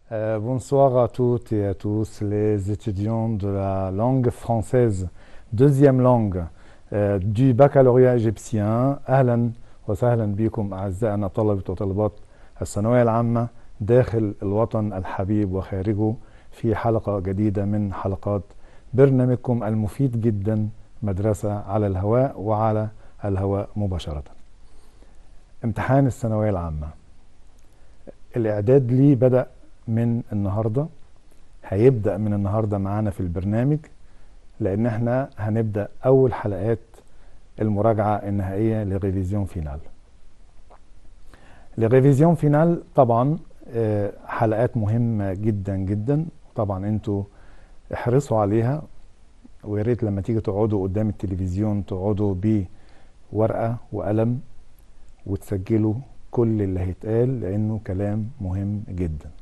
Euh, bonsoir à toutes et à tous les étudiants de la langue française, deuxième langue euh, du baccalauréat égyptien. أهلا وسهلا بكم أعزائنا طلبة وطالبات الثانوية العامة داخل الوطن الحبيب وخارجه في حلقة جديدة من حلقات برنامجكم المفيد جدا مدرسة على الهواء وعلى الهواء مباشرة. امتحان الثانوية العامة الإعداد ليه بدأ من النهاردة هيبدأ من النهاردة معانا في البرنامج لأن احنا هنبدأ أول حلقات المراجعة النهائية لريفيزيون فينال لريفيزيون فينال طبعا آه، حلقات مهمة جدا جدا طبعا انتوا احرصوا عليها ويا ريت لما تيجي تقعدوا قدام التلفزيون تقعدوا بورقة وقلم وتسجلوا كل اللي هيتقال لأنه كلام مهم جدا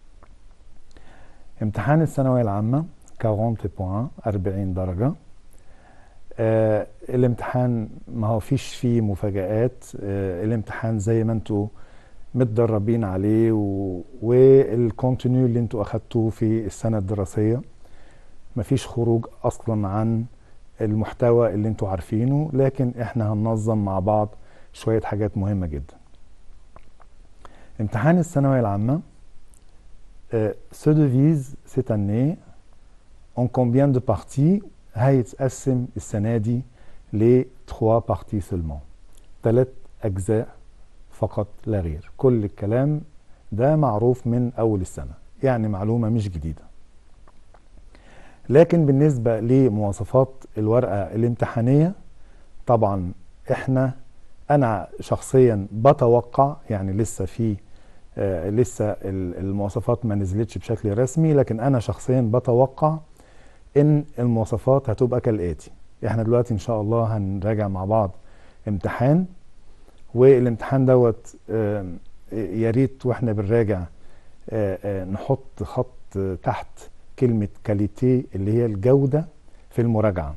امتحان الثانوية العامة 40 بوان 40 درجة آه الامتحان ما هو فيش فيه مفاجآت آه الامتحان زي ما انتوا متدربين عليه و... والكونتينيو اللي انتوا اخدتوه في السنة الدراسية مفيش خروج اصلا عن المحتوى اللي انتوا عارفينه لكن احنا هننظم مع بعض شوية حاجات مهمة جدا امتحان الثانوية العامة euh, se devise cette année en combien de parties هيتقسم السنة دي ل 3 parties seulement ثلاث أجزاء فقط لا غير كل الكلام ده معروف من أول السنة يعني معلومة مش جديدة لكن بالنسبة لمواصفات الورقة الامتحانية طبعا احنا انا شخصيا بتوقع يعني لسه في آه لسه ال- المواصفات ما نزلتش بشكل رسمي لكن انا شخصيا بتوقع ان المواصفات هتبقى كالاتي احنا دلوقتي ان شاء الله هنراجع مع بعض امتحان والامتحان دوت آه يا ريت واحنا بنراجع آه آه نحط خط تحت كلمة كاليتي اللي هي الجودة في المراجعة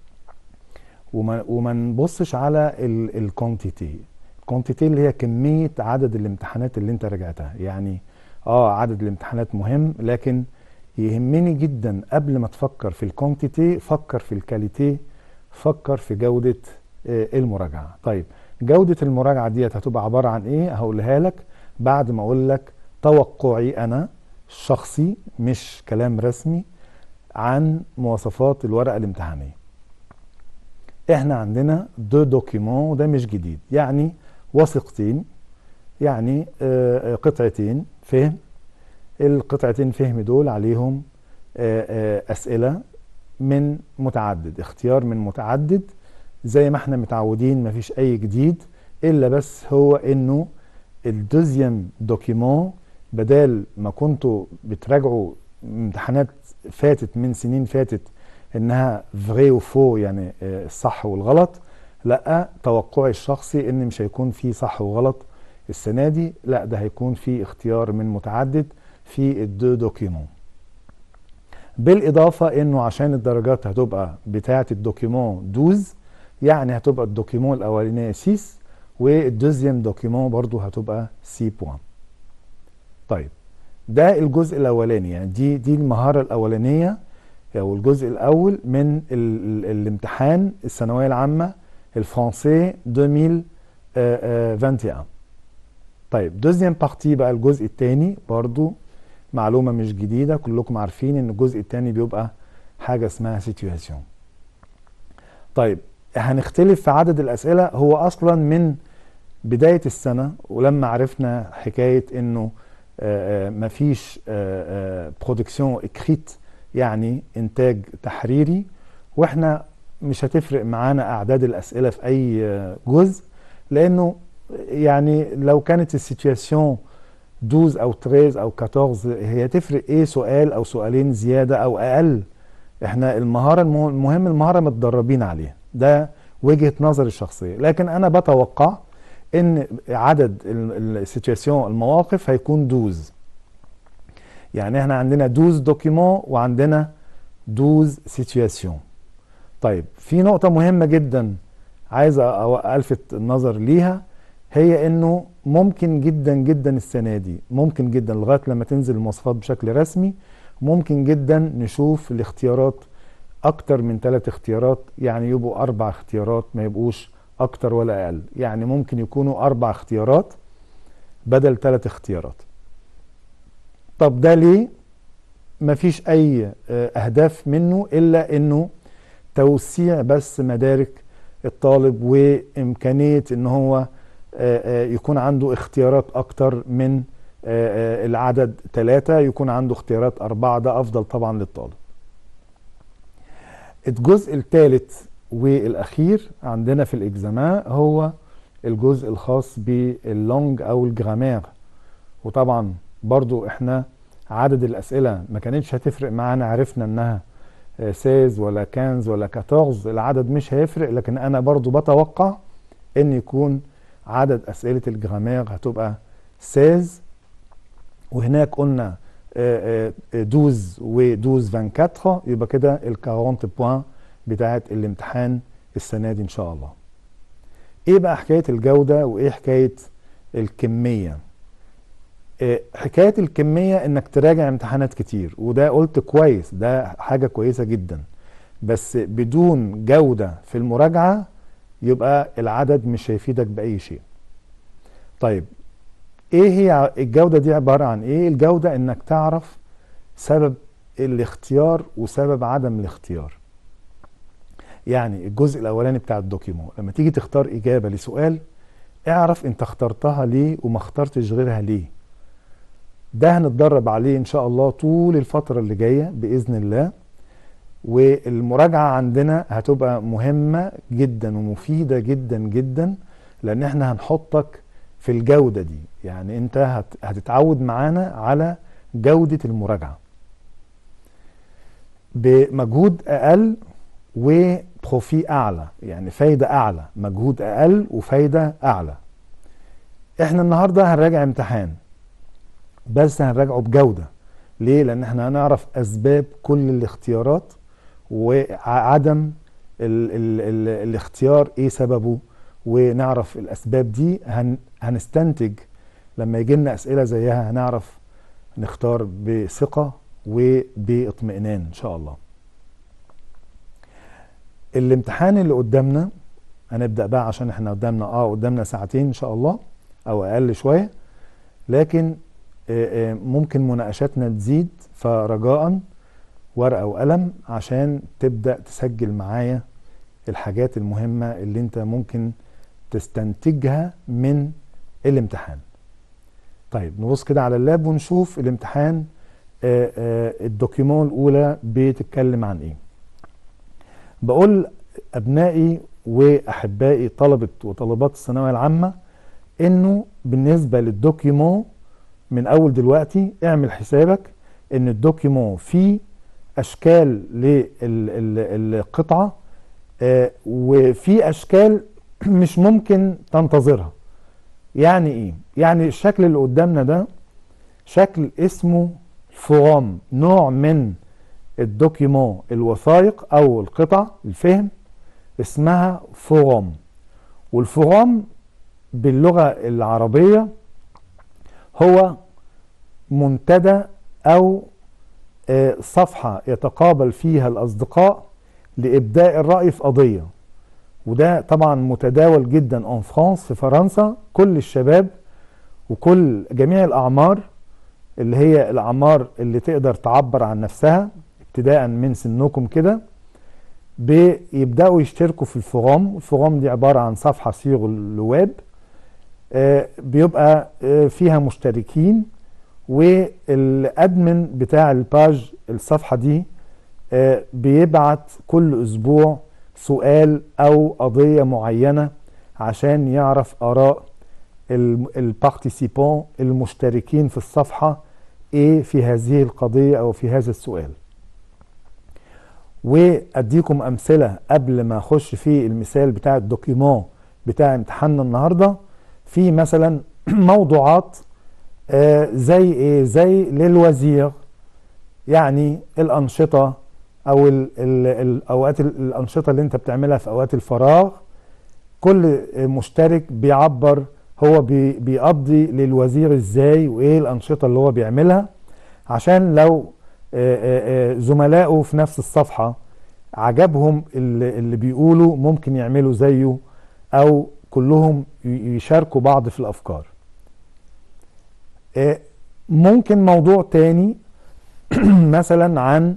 وما وما نبصش على الكونتيتي الكونتيتي اللي هي كميه عدد الامتحانات اللي انت راجعتها يعني اه عدد الامتحانات مهم لكن يهمني جدا قبل ما تفكر في الكونتيتي فكر في الكاليتي فكر في جوده آه المراجعه طيب جوده المراجعه ديت هتبقى عباره عن ايه هقولها لك بعد ما اقول لك توقعي انا الشخصي مش كلام رسمي عن مواصفات الورقه الامتحانيه احنا عندنا دو دوكيمون وده مش جديد يعني وثيقتين يعني آه قطعتين فهم القطعتين فهم دول عليهم آه آه اسئله من متعدد اختيار من متعدد زي ما احنا متعودين مفيش اي جديد الا بس هو انه الدوزيام دوكيمون بدال ما كنتوا بتراجعوا امتحانات فاتت من سنين فاتت انها فري وفو يعني الصح والغلط لا توقعي الشخصي ان مش هيكون في صح وغلط السنه دي لا ده هيكون في اختيار من متعدد في الدو دوكيمون بالاضافه انه عشان الدرجات هتبقى بتاعه الدوكيمون 12 يعني هتبقى الدوكيمون الاولانيه 6 والدوزيام دوكيمون برضو هتبقى سي بوان طيب ده الجزء الاولاني يعني دي دي المهاره الاولانيه او الجزء الاول من ال ال الامتحان الثانويه العامه الفرنسي 2021 طيب دوزيام بارتي بقى الجزء الثاني برضو معلومه مش جديده كلكم عارفين ان الجزء الثاني بيبقى حاجه اسمها سيتواسيون طيب هنختلف في عدد الاسئله هو اصلا من بدايه السنه ولما عرفنا حكايه انه مفيش برودكسيون اكريت يعني انتاج تحريري واحنا مش هتفرق معانا اعداد الاسئله في اي جزء لانه يعني لو كانت السيتواسيون 12 او 13 او 14 هي تفرق ايه سؤال او سؤالين زياده او اقل احنا المهاره المهم المهاره متدربين عليها ده وجهه نظري الشخصيه لكن انا بتوقع ان عدد السيتواسيون المواقف هيكون 12 يعني احنا عندنا 12 دوكيمون وعندنا 12 سيتواسيون طيب في نقطة مهمة جدا عايز الفت النظر ليها هي انه ممكن جدا جدا السنه دي ممكن جدا لغايه لما تنزل المواصفات بشكل رسمي ممكن جدا نشوف الاختيارات اكتر من ثلاث اختيارات يعني يبقوا اربع اختيارات ما يبقوش اكتر ولا اقل يعني ممكن يكونوا اربع اختيارات بدل ثلاث اختيارات طب ده ليه مفيش اي آه، اهداف منه الا انه توسيع بس مدارك الطالب وامكانيه ان هو آه، آه، يكون عنده اختيارات اكتر من العدد ثلاثة يكون عنده اختيارات أربعة ده أفضل طبعا للطالب الجزء الثالث والأخير عندنا في الإكزامان هو الجزء الخاص باللونج أو الجرامير وطبعا برضو احنا عدد الأسئلة ما كانتش هتفرق معانا عرفنا انها سيز ولا كانز ولا كاتورز العدد مش هيفرق لكن انا برضو بتوقع ان يكون عدد اسئلة الجرامير هتبقى سيز وهناك قلنا 12 و 12 24 يبقى كده ال 40 بوان بتاعت الامتحان السنة دي ان شاء الله ايه بقى حكاية الجودة وايه حكاية الكمية آه، حكايه الكميه انك تراجع امتحانات كتير وده قلت كويس ده حاجه كويسه جدا بس بدون جوده في المراجعه يبقى العدد مش هيفيدك باي شيء طيب ايه هي الجوده دي عباره عن ايه الجوده انك تعرف سبب الاختيار وسبب عدم الاختيار يعني الجزء الاولاني بتاع الدوكيمون لما تيجي تختار اجابه لسؤال اعرف انت اخترتها ليه وما اخترتش غيرها ليه ده هنتدرب عليه ان شاء الله طول الفترة اللي جاية بإذن الله والمراجعة عندنا هتبقى مهمة جدا ومفيدة جدا جدا لان احنا هنحطك في الجودة دي يعني انت هتتعود معانا على جودة المراجعة بمجهود اقل وبروفي اعلى يعني فايدة اعلى مجهود اقل وفايدة اعلى احنا النهاردة هنراجع امتحان بس هنراجعه بجودة ليه؟ لأن احنا هنعرف أسباب كل الاختيارات وعدم ال ال ال الاختيار ايه سببه ونعرف الأسباب دي هن هنستنتج لما يجي لنا أسئلة زيها هنعرف نختار بثقة وباطمئنان إن شاء الله الامتحان اللي قدامنا هنبدأ بقى عشان احنا قدامنا اه قدامنا ساعتين ان شاء الله او اقل شوية لكن آه، آه، ممكن مناقشاتنا تزيد فرجاء ورقة وقلم عشان تبدأ تسجل معايا الحاجات المهمة اللي انت ممكن تستنتجها من الامتحان طيب نبص كده على اللاب ونشوف الامتحان آه، الدوكيمون الأولى بتتكلم عن ايه بقول أبنائي وأحبائي طلبة وطلبات الثانوية العامة إنه بالنسبة للدوكيمون من اول دلوقتي اعمل حسابك ان الدوكيمون فيه اشكال للقطعه آه وفي اشكال مش ممكن تنتظرها يعني ايه يعني الشكل اللي قدامنا ده شكل اسمه فورام نوع من الدوكيمون الوثائق او القطع الفهم اسمها فورام والفورام باللغه العربيه هو منتدى أو آه، صفحة يتقابل فيها الأصدقاء لإبداء الرأي في قضية وده طبعا متداول جدا اون فرانس في فرنسا كل الشباب وكل جميع الأعمار اللي هي الأعمار اللي تقدر تعبر عن نفسها ابتداء من سنكم كده بيبدأوا يشتركوا في الفورام الفورام دي عبارة عن صفحة سيغ الويب آه، بيبقى آه، فيها مشتركين والادمن بتاع الباج الصفحه دي آه، بيبعت كل اسبوع سؤال او قضيه معينه عشان يعرف اراء البارتيسيبون المشتركين في الصفحه ايه في هذه القضيه او في هذا السؤال واديكم امثله قبل ما اخش في المثال بتاع الدوكيمون بتاع امتحاننا النهارده في مثلا موضوعات آه، زي ايه زي للوزير يعني الانشطه او الاوقات الانشطه اللي انت بتعملها في اوقات الفراغ كل مشترك بيعبر هو بي بيقضي للوزير ازاي وايه الانشطه اللي هو بيعملها عشان لو زملائه في نفس الصفحه عجبهم اللي, اللي بيقولوا ممكن يعملوا زيه او كلهم يشاركوا بعض في الافكار ممكن موضوع تاني مثلا عن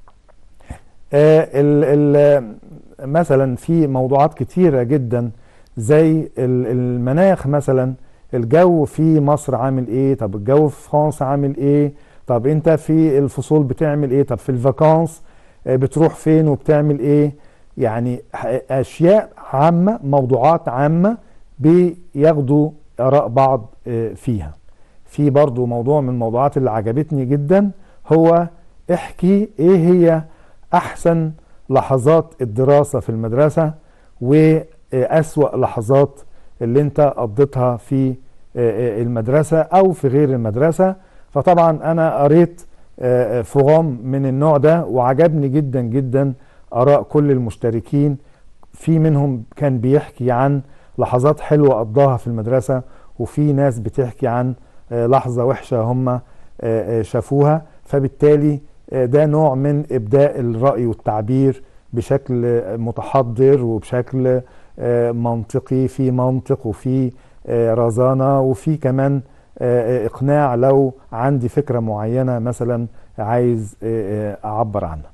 ال ال مثلا في موضوعات كتيرة جدا زي المناخ مثلا الجو في مصر عامل ايه طب الجو في فرنسا عامل ايه طب انت في الفصول بتعمل ايه طب في الفاكانس بتروح فين وبتعمل ايه يعني اشياء عامة موضوعات عامة بياخدوا اراء بعض فيها في برضو موضوع من الموضوعات اللي عجبتني جدا هو احكي ايه هي احسن لحظات الدراسة في المدرسة واسوأ لحظات اللي انت قضيتها في المدرسة او في غير المدرسة فطبعا انا قريت فغام من النوع ده وعجبني جدا جدا اراء كل المشتركين في منهم كان بيحكي عن لحظات حلوة قضاها في المدرسة وفي ناس بتحكي عن لحظة وحشة هم شافوها فبالتالي ده نوع من إبداء الرأي والتعبير بشكل متحضر وبشكل منطقي في منطق وفي رزانة وفي كمان إقناع لو عندي فكرة معينة مثلا عايز أعبر عنها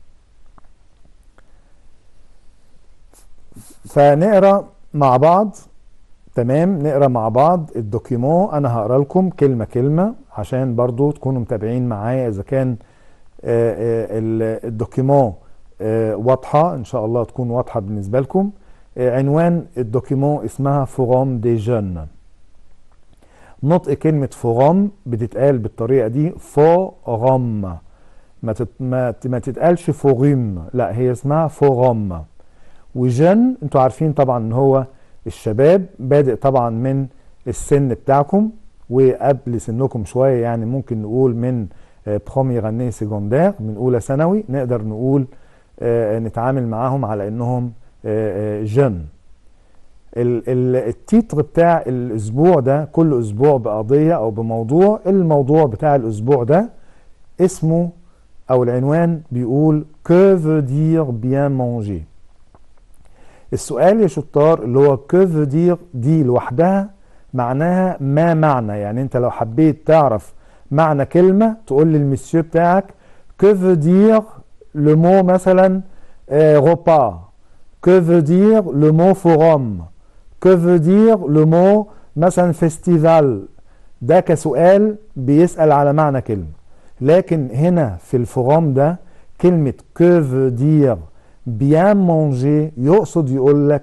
فنقرأ مع بعض تمام نقرا مع بعض الدوكيمون انا هقرا لكم كلمه كلمه عشان برضو تكونوا متابعين معايا اذا كان الدوكيمون واضحه ان شاء الله تكون واضحه بالنسبه لكم عنوان الدوكيمون اسمها فورام دي جون نطق كلمة فورام بتتقال بالطريقة دي فورام ما, تت... ما, ما تتقالش فوريم لا هي اسمها فورام وجن انتوا عارفين طبعا ان هو الشباب بادئ طبعا من السن بتاعكم وقبل سنكم شويه يعني ممكن نقول من بروميير اني سيكوندير من اولى ثانوي نقدر نقول نتعامل معاهم على انهم جن التيتر بتاع الاسبوع ده كل اسبوع بقضيه او بموضوع الموضوع بتاع الاسبوع ده اسمه او العنوان بيقول que veut dire bien manger السؤال يا شطار اللي هو كيف دير دي لوحدها معناها ما معنى يعني انت لو حبيت تعرف معنى كلمة تقول للمسيو بتاعك كيف دير لو مو مثلا غوبا كيف دير لو مو فوروم كيف دير لو مو مثلا فيستيفال ده كسؤال بيسأل على معنى كلمة لكن هنا في الفوروم ده كلمة كيف دير بيان مونجي يقصد يقول لك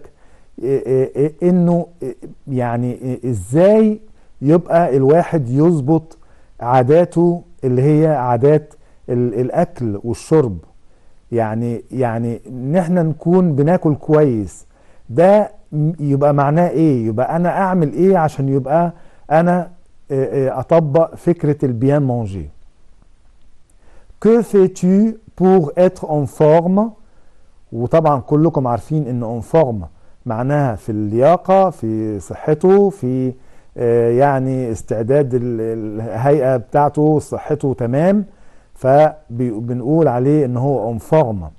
انه يعني ازاي يبقى الواحد يظبط عاداته اللي هي عادات الاكل والشرب يعني يعني ان احنا نكون بناكل كويس ده يبقى معناه ايه يبقى انا اعمل ايه عشان يبقى انا اطبق فكره البيان مونجي que fais-tu pour être en forme وطبعا كلكم عارفين ان اون فورم معناها في اللياقه في صحته في يعني استعداد الهيئه بتاعته صحته تمام فبنقول عليه ان هو اون فورم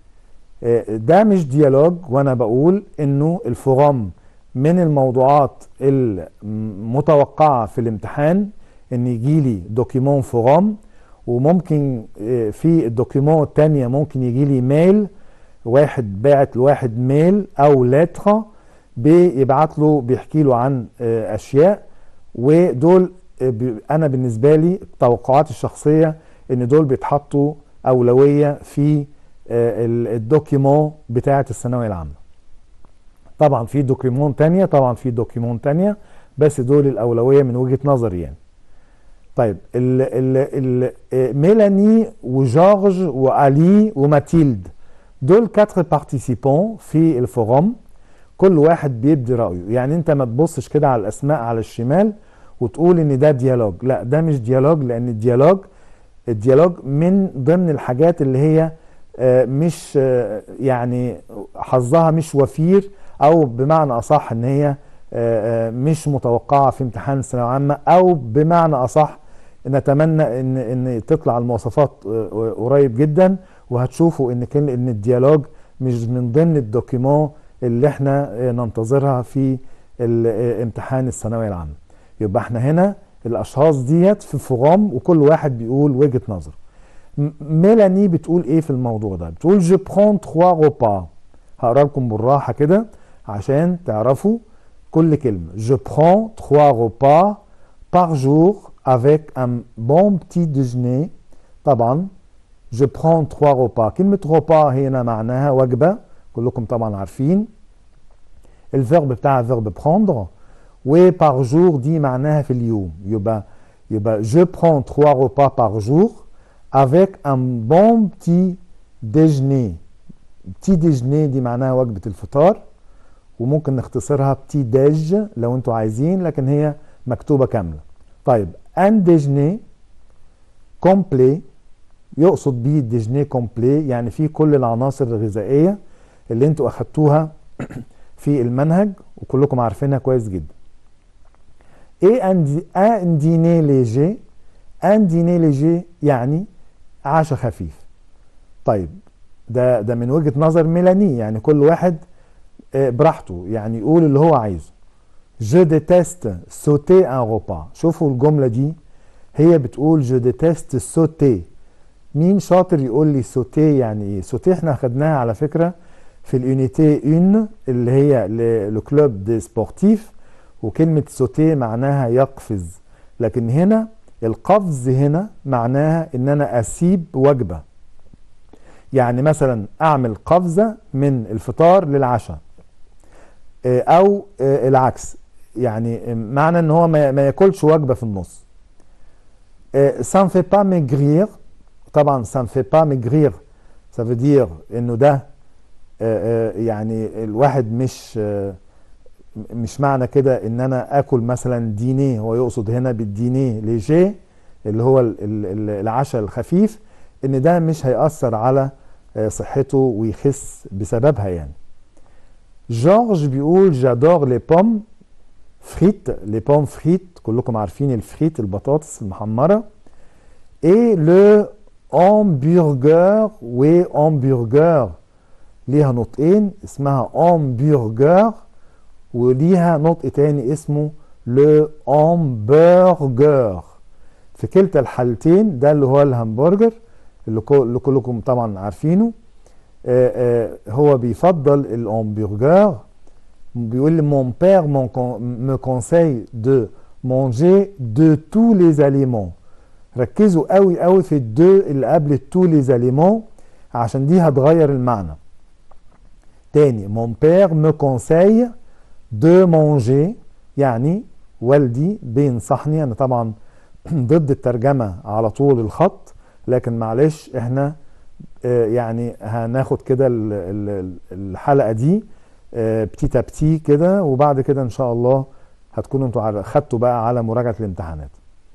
ده مش ديالوج وانا بقول انه الفورم من الموضوعات المتوقعه في الامتحان ان يجي لي دوكيمون فورم وممكن في الدوكيمون الثانيه ممكن يجي لي ميل واحد باعت لواحد ميل او لتر بيبعت له بيحكي له عن اشياء ودول انا بالنسبه لي توقعاتي الشخصيه ان دول بيتحطوا اولويه في الدوكيمون بتاعه الثانويه العامه طبعا في دوكيمون تانية طبعا في دوكيمون تانية بس دول الاولويه من وجهه نظري يعني طيب ال ال ال ميلاني وجورج وعلي وماتيلد دول كاتر بارتيسيبون في الفوروم كل واحد بيبدي رايه يعني انت ما تبصش كده على الاسماء على الشمال وتقول ان ده ديالوج لا ده مش ديالوج لان الديالوج الديالوج من ضمن الحاجات اللي هي مش يعني حظها مش وفير او بمعنى اصح ان هي آه، آه، مش متوقعه في امتحان الثانويه العامه او بمعنى اصح نتمنى ان ان تطلع المواصفات آه، قريب جدا وهتشوفوا ان كان ان الديالوج مش من ضمن الدوكيمون اللي احنا ننتظرها في امتحان الثانويه العامه يبقى احنا هنا الاشخاص ديت في فورام وكل واحد بيقول وجهه نظره ميلاني بتقول ايه في الموضوع ده بتقول جو برون 3 روبا هقرا لكم بالراحه كده عشان تعرفوا كل كلمه جو برون 3 روبا par jour avec un bon petit déjeuner طبعا جو برون 3 روبا كلمه روبا هنا معناها وجبه كلكم طبعا عارفين الفيرب بتاع فيرب prendre و par jour دي معناها في اليوم يبقى يبقى je prends 3 repas par jour avec un bon petit déjeuner petit déjeuner دي معناها وجبة الفطار وممكن نختصرها بتي ديج لو انتوا عايزين لكن هي مكتوبة كاملة طيب ان déjeuner complet يقصد بيه ديجني كومبلي يعني فيه كل العناصر الغذائية اللي انتوا اخدتوها في المنهج وكلكم عارفينها كويس جدا ايه ان ديني ليجي ان ديني ليجي يعني عشاء خفيف طيب ده ده من وجهة نظر ميلاني يعني كل واحد براحته يعني يقول اللي هو عايزه جو ديتست سوتي ان روبا شوفوا الجملة دي هي بتقول جو ديتست سوتي مين شاطر يقول لي سوتي يعني ايه سوتي احنا خدناها على فكرة في اليونيتي 1 اللي هي لو كلوب دي سبورتيف وكلمة سوتيه معناها يقفز لكن هنا القفز هنا معناها ان انا اسيب وجبة يعني مثلا اعمل قفزة من الفطار للعشاء او العكس يعني معنى ان هو ما ياكلش وجبة في النص سان في با ميغرير طبعا سان في با ميغرير ça veut dire انه ده يعني الواحد مش مش معنى كده ان انا اكل مثلا دينيه هو يقصد هنا بالدينيه ليجي اللي هو العشاء الخفيف ان ده مش هيأثر على صحته ويخس بسببها يعني جورج بيقول جادور لي بوم فريت لي بوم فريت كلكم عارفين الفريت البطاطس المحمرة اي لو همبرجر و همبرجر ليها نطقين اسمها همبرجر وليها نطق تاني اسمه لو همبرجر في كلتا الحالتين ده اللي هو الهمبرجر اللي, اللي كلكم طبعا عارفينه آآ آآ هو بيفضل الهمبرجر بيقول لي mon père me conseille de manger de tous les aliments ركزوا قوي قوي في الدو اللي قبل tous les aliments عشان دي هتغير المعنى تاني mon père me conseille de manger يعني والدي بينصحني انا طبعا ضد الترجمة على طول الخط لكن معلش احنا اه يعني هناخد كده الحلقة دي اه بتيتا بتي كده وبعد كده ان شاء الله هتكونوا انتوا خدتوا بقى على مراجعة الامتحانات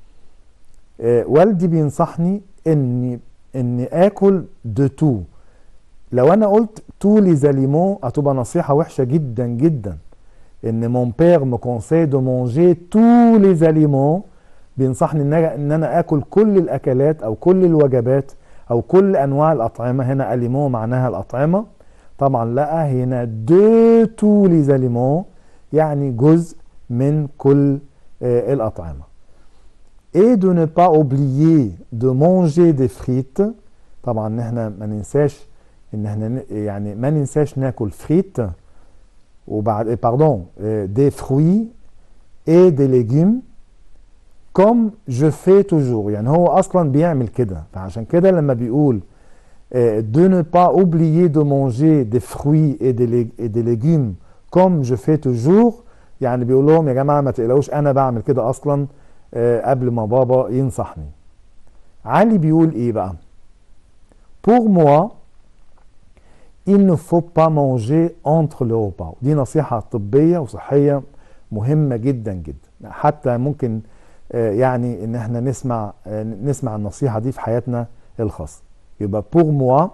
اه والدي بينصحني اني اني اكل دو تو لو انا قلت تو لي زاليمون هتبقى نصيحة وحشة جدا جدا ان مون بير مو كونساي دو مونجي تو لي زاليمون بينصحني ان ان انا اكل كل الاكلات او كل الوجبات او كل انواع الاطعمه هنا اليمون معناها الاطعمه طبعا لا هنا دو تو لي زاليمون يعني جزء من كل آه الاطعمه et de ne pas oublier de manger des frites طبعا احنا ما ننساش ان احنا يعني ما ننساش ناكل فريت وبعد باردون دي فروي اي دي ليجيم كوم جو في توجور يعني هو اصلا بيعمل كده فعشان كده لما بيقول دو نو با اوبليي دو مونجي دي فروي اي دي ليجيم كوم جو في توجور يعني بيقول لهم يا جماعه ما تقلقوش انا بعمل كده اصلا قبل ما بابا ينصحني علي بيقول ايه بقى pour moi il ne faut pas manger entre les repas دي نصيحة طبية وصحية مهمة جدا جدا حتى ممكن يعني ان احنا نسمع نسمع النصيحة دي في حياتنا الخاصة يبقى pour moi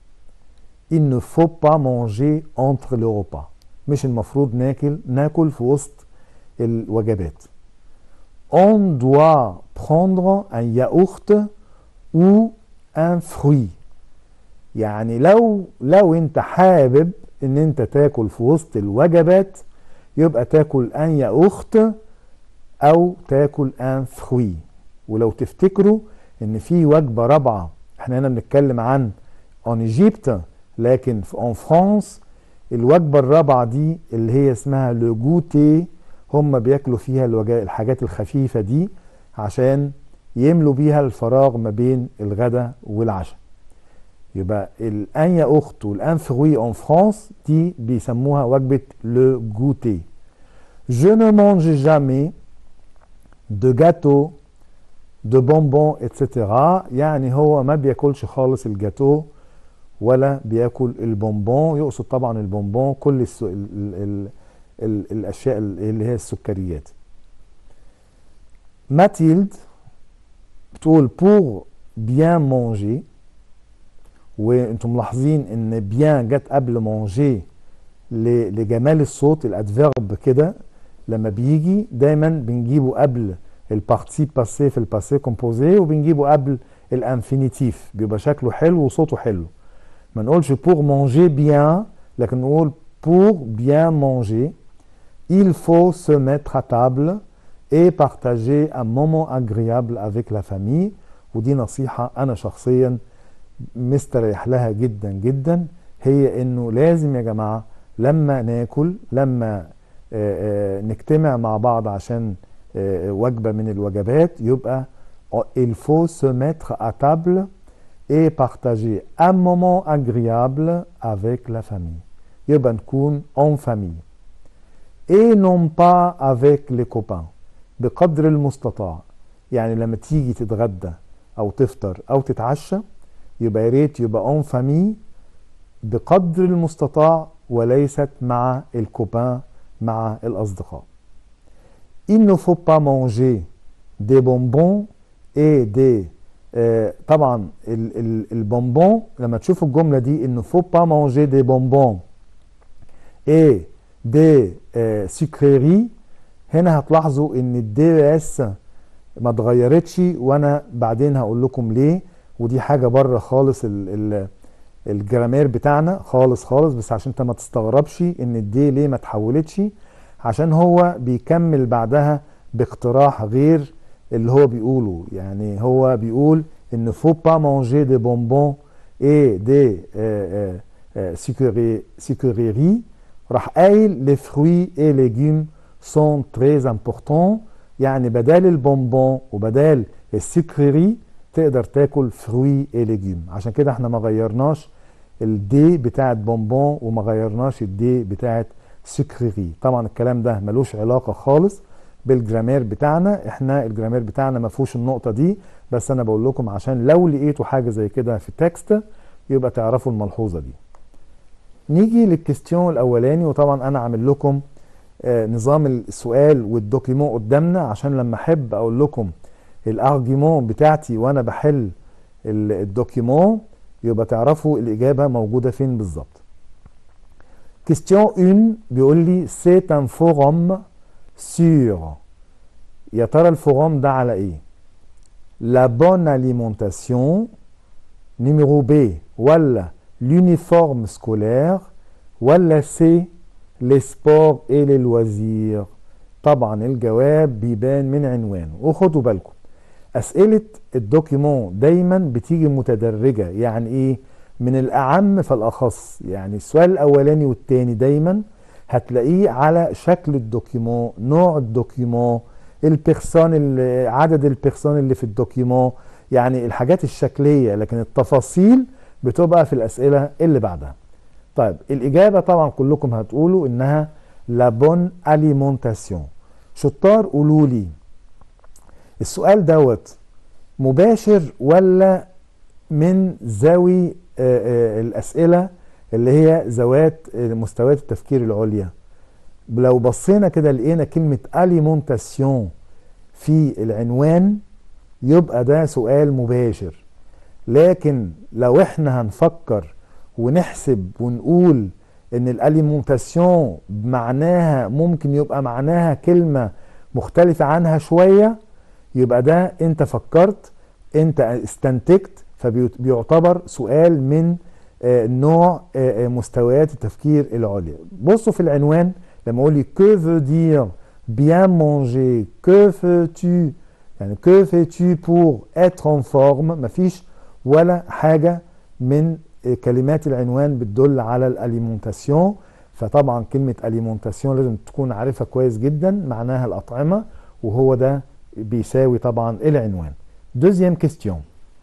il ne faut pas manger entre les repas مش المفروض ناكل ناكل في وسط الوجبات on doit prendre un yaourt ou un fruit يعني لو لو انت حابب ان انت تاكل في وسط الوجبات يبقى تاكل ان ياوخت او تاكل ان فروي ولو تفتكروا ان في وجبه رابعه احنا هنا بنتكلم عن اون ايجيبت لكن في اون فرانس الوجبه الرابعه دي اللي هي اسمها لو جوتي هم بياكلوا فيها الحاجات الخفيفه دي عشان يملوا بيها الفراغ ما بين الغداء والعشاء يبقى الان يا اخت والان فروي اون فرانس دي بيسموها وجبه لو جوتي Je ne mange jamais de gâteau, de bonbons, etc. يعني هو ما بياكلش خالص الجاتو ولا بياكل البونبون يقصد طبعا البونبون كل السو... ال... ال... ال... الاشياء اللي هي السكريات ماتيلد بتقول pour bien manger وانتم ملاحظين ان بيان جت قبل مونجي لجمال الصوت الادفيرب كده لما بيجي دايما بنجيبه قبل البارتي باسي في الباسي كومبوزي وبنجيبه قبل الانفينيتيف بيبقى شكله حلو وصوته حلو ما نقولش pour manger bien لكن نقول pour bien manger il faut se mettre à table et partager un moment agréable avec la famille ودي نصيحة أنا شخصيا مستريح لها جدا جدا هي إنه لازم يا جماعة لما ناكل لما نجتمع مع بعض عشان وجبة من الوجبات يبقى il faut se mettre à table et partager un moment agréable avec la famille يبقى نكون en famille et non pas avec les copains بقدر المستطاع يعني لما تيجي تتغدى او تفطر او تتعشى يبقى يا ريت يبقى en famille بقدر المستطاع وليست مع الكوبان مع الأصدقاء. Il ne faut pas manger des bonbons et des آه طبعا ال ال البونبون لما تشوفوا الجملة دي il ne faut pas manger des bonbons et des آه sucreries هنا هتلاحظوا ان الدي اس ما اتغيرتش وانا بعدين هقول لكم ليه ودي حاجة بره خالص ال ال الجرامير بتاعنا خالص خالص بس عشان انت ما تستغربش ان الدي ليه ما اتحولتش عشان هو بيكمل بعدها باقتراح غير اللي هو بيقوله يعني هو بيقول ان فو با مانجي دي بونبون اي دي سيكوريري راح قايل لي فروي اي ليجيم سون تريز امبورتون يعني بدال البونبون وبدال السكريري تقدر تاكل فروي اي ليجيم عشان كده احنا ما غيرناش الدي بتاعت بونبون وما غيرناش الدي بتاعت سكريري طبعا الكلام ده ملوش علاقه خالص بالجرامير بتاعنا احنا الجرامير بتاعنا ما فيهوش النقطه دي بس انا بقول لكم عشان لو لقيتوا حاجه زي كده في التكست يبقى تعرفوا الملحوظه دي نيجي للكستيون الاولاني وطبعا انا عامل لكم آه نظام السؤال والدوكيمون قدامنا عشان لما احب اقول لكم الارجيمون بتاعتي وانا بحل الدوكيمون يبقى تعرفوا الاجابه موجوده فين بالظبط Question 1 بيقول لي c'est un forum sur يا ترى الفورم ده على ايه؟ La bonne alimentation numéro B ولا l'uniforme scolaire ولا C les sports et les loisirs طبعا الجواب بيبان من عنوانه وخدوا بالكم أسئلة الدوكيمون دايما بتيجي متدرجة يعني ايه؟ من الأعم فالأخص يعني السؤال الأولاني والتاني دايما هتلاقيه على شكل الدوكيمون نوع الدوكيمون البيرسون عدد البيرسون اللي في الدوكيمون يعني الحاجات الشكلية لكن التفاصيل بتبقى في الأسئلة اللي بعدها طيب الإجابة طبعا كلكم هتقولوا إنها لا بون أليمونتاسيون شطار قولوا لي السؤال دوت مباشر ولا من ذوي الأسئلة اللي هي ذوات مستويات التفكير العليا لو بصينا كده لقينا كلمة أليمونتاسيون في العنوان يبقى ده سؤال مباشر لكن لو احنا هنفكر ونحسب ونقول ان الاليمونتاسيون معناها ممكن يبقى معناها كلمة مختلفة عنها شوية يبقى ده انت فكرت انت استنتجت فبيعتبر سؤال من نوع مستويات التفكير العليا بصوا في العنوان لما اقول لي que veut dire bien manger que fais-tu يعني que fais-tu pour être en forme مفيش ولا حاجة من كلمات العنوان بتدل على الاليمونتاسيون فطبعا كلمة اليمونتاسيون لازم تكون عارفها كويس جدا معناها الأطعمة وهو ده بيساوي طبعا العنوان Deuxième question.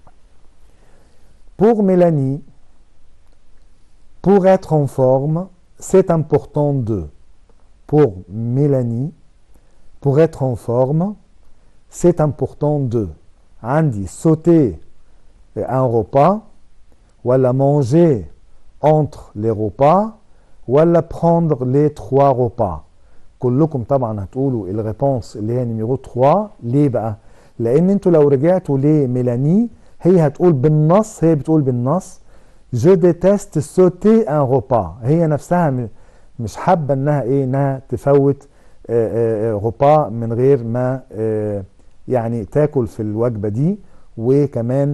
Pour Mélanie, pour être en forme, c'est important de. Pour Mélanie, pour être en forme, c'est important de. عندي sauter un repas, ولا manger entre les repas, ولا prendre les trois repas. كلكم طبعا هتقولوا الريبونس اللي هي نيميرو 3 ليه بقى؟ لان انتوا لو رجعتوا لميلاني هي هتقول بالنص هي بتقول بالنص جو ديتست سوتي ان روبا هي نفسها مش حابه انها ايه انها تفوت روبا من غير ما يعني تاكل في الوجبه دي وكمان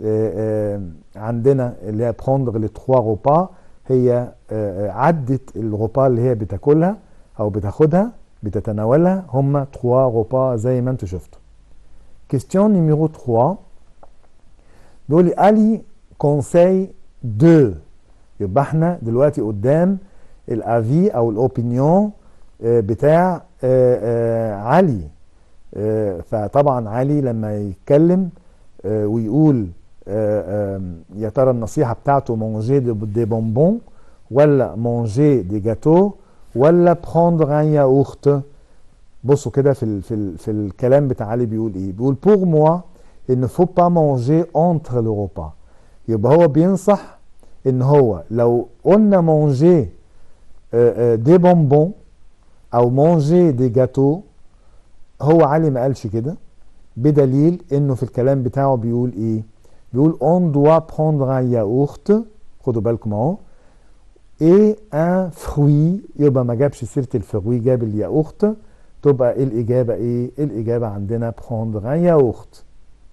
عندنا اللي هي بروندر لي تخوا روبا هي عدت الروبا اللي هي بتاكلها او بتاخدها بتتناولها هم تخوا روبا زي ما انتوا شفتوا Question numéro 3 بيقول لي علي كونساي دو يبقى احنا دلوقتي قدام الافي او الاوبينيون بتاع علي فطبعا علي لما يتكلم ويقول يا ترى النصيحه بتاعته مونجي دي بونبون ولا مونجي دي جاتو ولا بروندر ان ياورت بصوا كده في ال في ال في الكلام بتاع علي بيقول ايه بيقول pour moi il ne faut pas manger entre le repas يبقى هو بينصح ان هو لو قلنا manger دي بونبون او manger دي جاتو هو علي ما قالش كده بدليل انه في الكلام بتاعه بيقول ايه بيقول on doit prendre un yaourt خدوا بالكم اهو et un fruit يبقى ما جابش سيره الفروي جاب الياورت تبقى الإجابة إيه؟ الإجابة عندنا prendre un yaourt.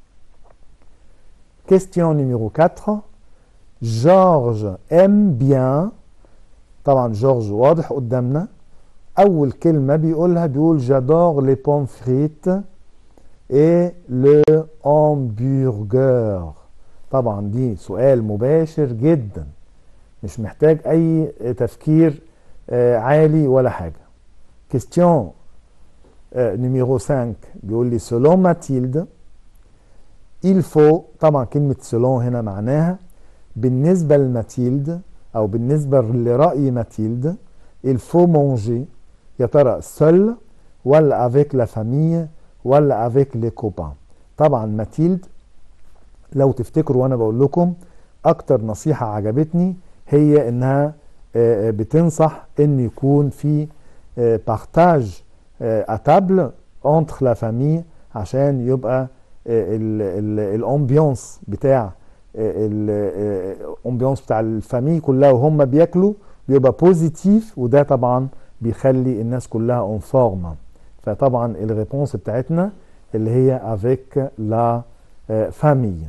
Question numéro 4. Georges aime bien طبعا جورج واضح قدامنا أول كلمة بيقولها بيقول j'adore les pommes frites et le hamburger طبعا دي سؤال مباشر جدا مش محتاج أي تفكير عالي ولا حاجة question numéro 5 بيقول لي selon Mathilde il faut طبعا كلمة selon هنا معناها بالنسبة لماتيلد أو بالنسبة لرأي ماتيلد il faut manger يا ترى seul ولا avec la famille ولا avec les copains طبعا ماتيلد لو تفتكروا وأنا بقول لكم أكتر نصيحة عجبتني هي إنها بتنصح إن يكون في بارتاج à table entre la famille عشان يبقى الامبيونس بتاع الامبيونس بتاع الفامي كلها وهم بياكلوا بيبقى بوزيتيف وده طبعا بيخلي الناس كلها اون فورم فطبعا الريبونس بتاعتنا اللي هي افيك لا فامي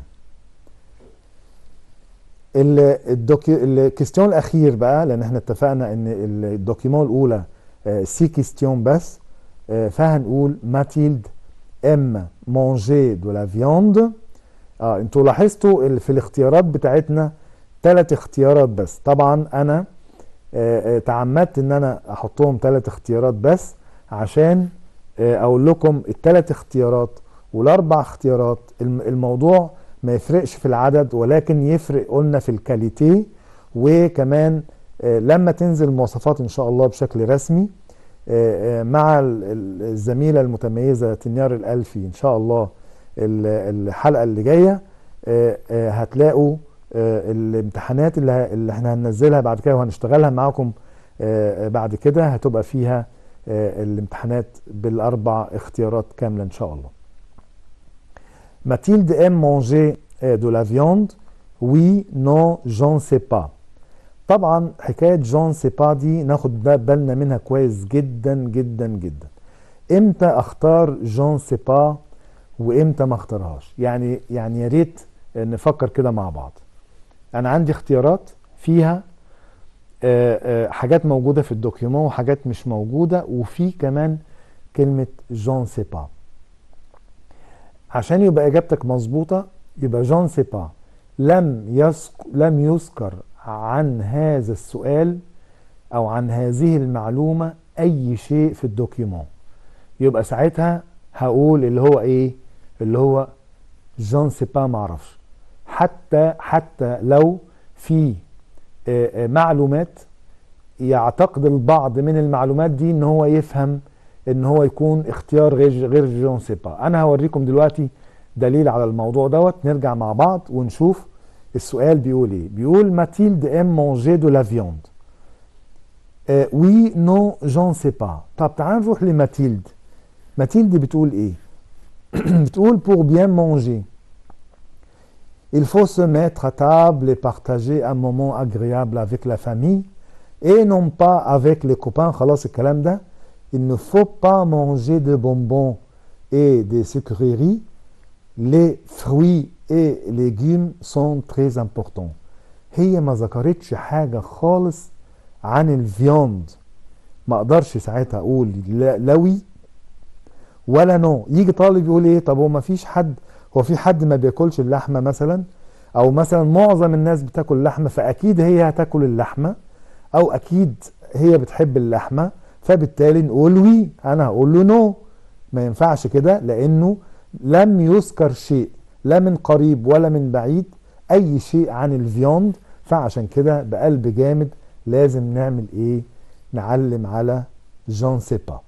الكيستيون الاخير بقى لان احنا اتفقنا ان الدوكيمون الاولى سي كيستيون بس فهنقول ماتيلد ام مونجي دو لا فياند اه انتوا لاحظتوا في الاختيارات بتاعتنا ثلاث اختيارات بس طبعا انا آه آه تعمدت ان انا احطهم ثلاث اختيارات بس عشان آه اقول لكم الثلاث اختيارات والاربع اختيارات الموضوع ما يفرقش في العدد ولكن يفرق قلنا في الكاليتي وكمان لما تنزل المواصفات ان شاء الله بشكل رسمي مع الزميلة المتميزة تنيار الألفي إن شاء الله الحلقة اللي جاية هتلاقوا الامتحانات اللي احنا هننزلها بعد كده وهنشتغلها معاكم بعد كده هتبقى فيها الامتحانات بالأربع اختيارات كاملة إن شاء الله Mathilde aime manger de la viande Oui, non, j'en sais pas. طبعا حكايه جون سيبا دي ناخد بالنا منها كويس جدا جدا جدا امتى اختار جون سيبا وامتى ما اختارهاش يعني يعني يا ريت نفكر كده مع بعض انا عندي اختيارات فيها آه، آه، حاجات موجوده في الدوكيومون وحاجات مش موجوده وفي كمان كلمه جون سيبا عشان يبقى اجابتك مظبوطه يبقى جون سيبا لم يسك لم يذكر عن هذا السؤال او عن هذه المعلومه اي شيء في الدوكيومون يبقى ساعتها هقول اللي هو ايه اللي هو جون سيبا معرفش حتى حتى لو في آه، آه، معلومات يعتقد البعض من المعلومات دي ان هو يفهم ان هو يكون اختيار غير غير جون سيبا انا هوريكم دلوقتي دليل على الموضوع دوت نرجع مع بعض ونشوف السؤال بيقول ايه بيقول ماتيلد ام مونجي دو لا فيوند وي نو جون سي با طب تعال نروح لماتيلد ماتيلد بتقول ايه بتقول pour bien manger il faut se mettre à table et partager un moment agréable avec la famille et non pas avec les copains خلاص الكلام ده il ne faut pas manger de bonbons et des sucreries les fruits et légumes sont très importants هي ما ذكرتش حاجة خالص عن الفيوند ما اقدرش ساعتها اقول لا لوي ولا نو يجي طالب يقول ايه طب هو ما فيش حد هو في حد ما بياكلش اللحمة مثلا او مثلا معظم الناس بتاكل لحمة فاكيد هي هتاكل اللحمة او اكيد هي بتحب اللحمة فبالتالي نقول وي انا هقول له نو ما ينفعش كده لانه لم يذكر شيء لا من قريب ولا من بعيد اي شيء عن الفيوند فعشان كده بقلب جامد لازم نعمل ايه نعلم على جون سيبا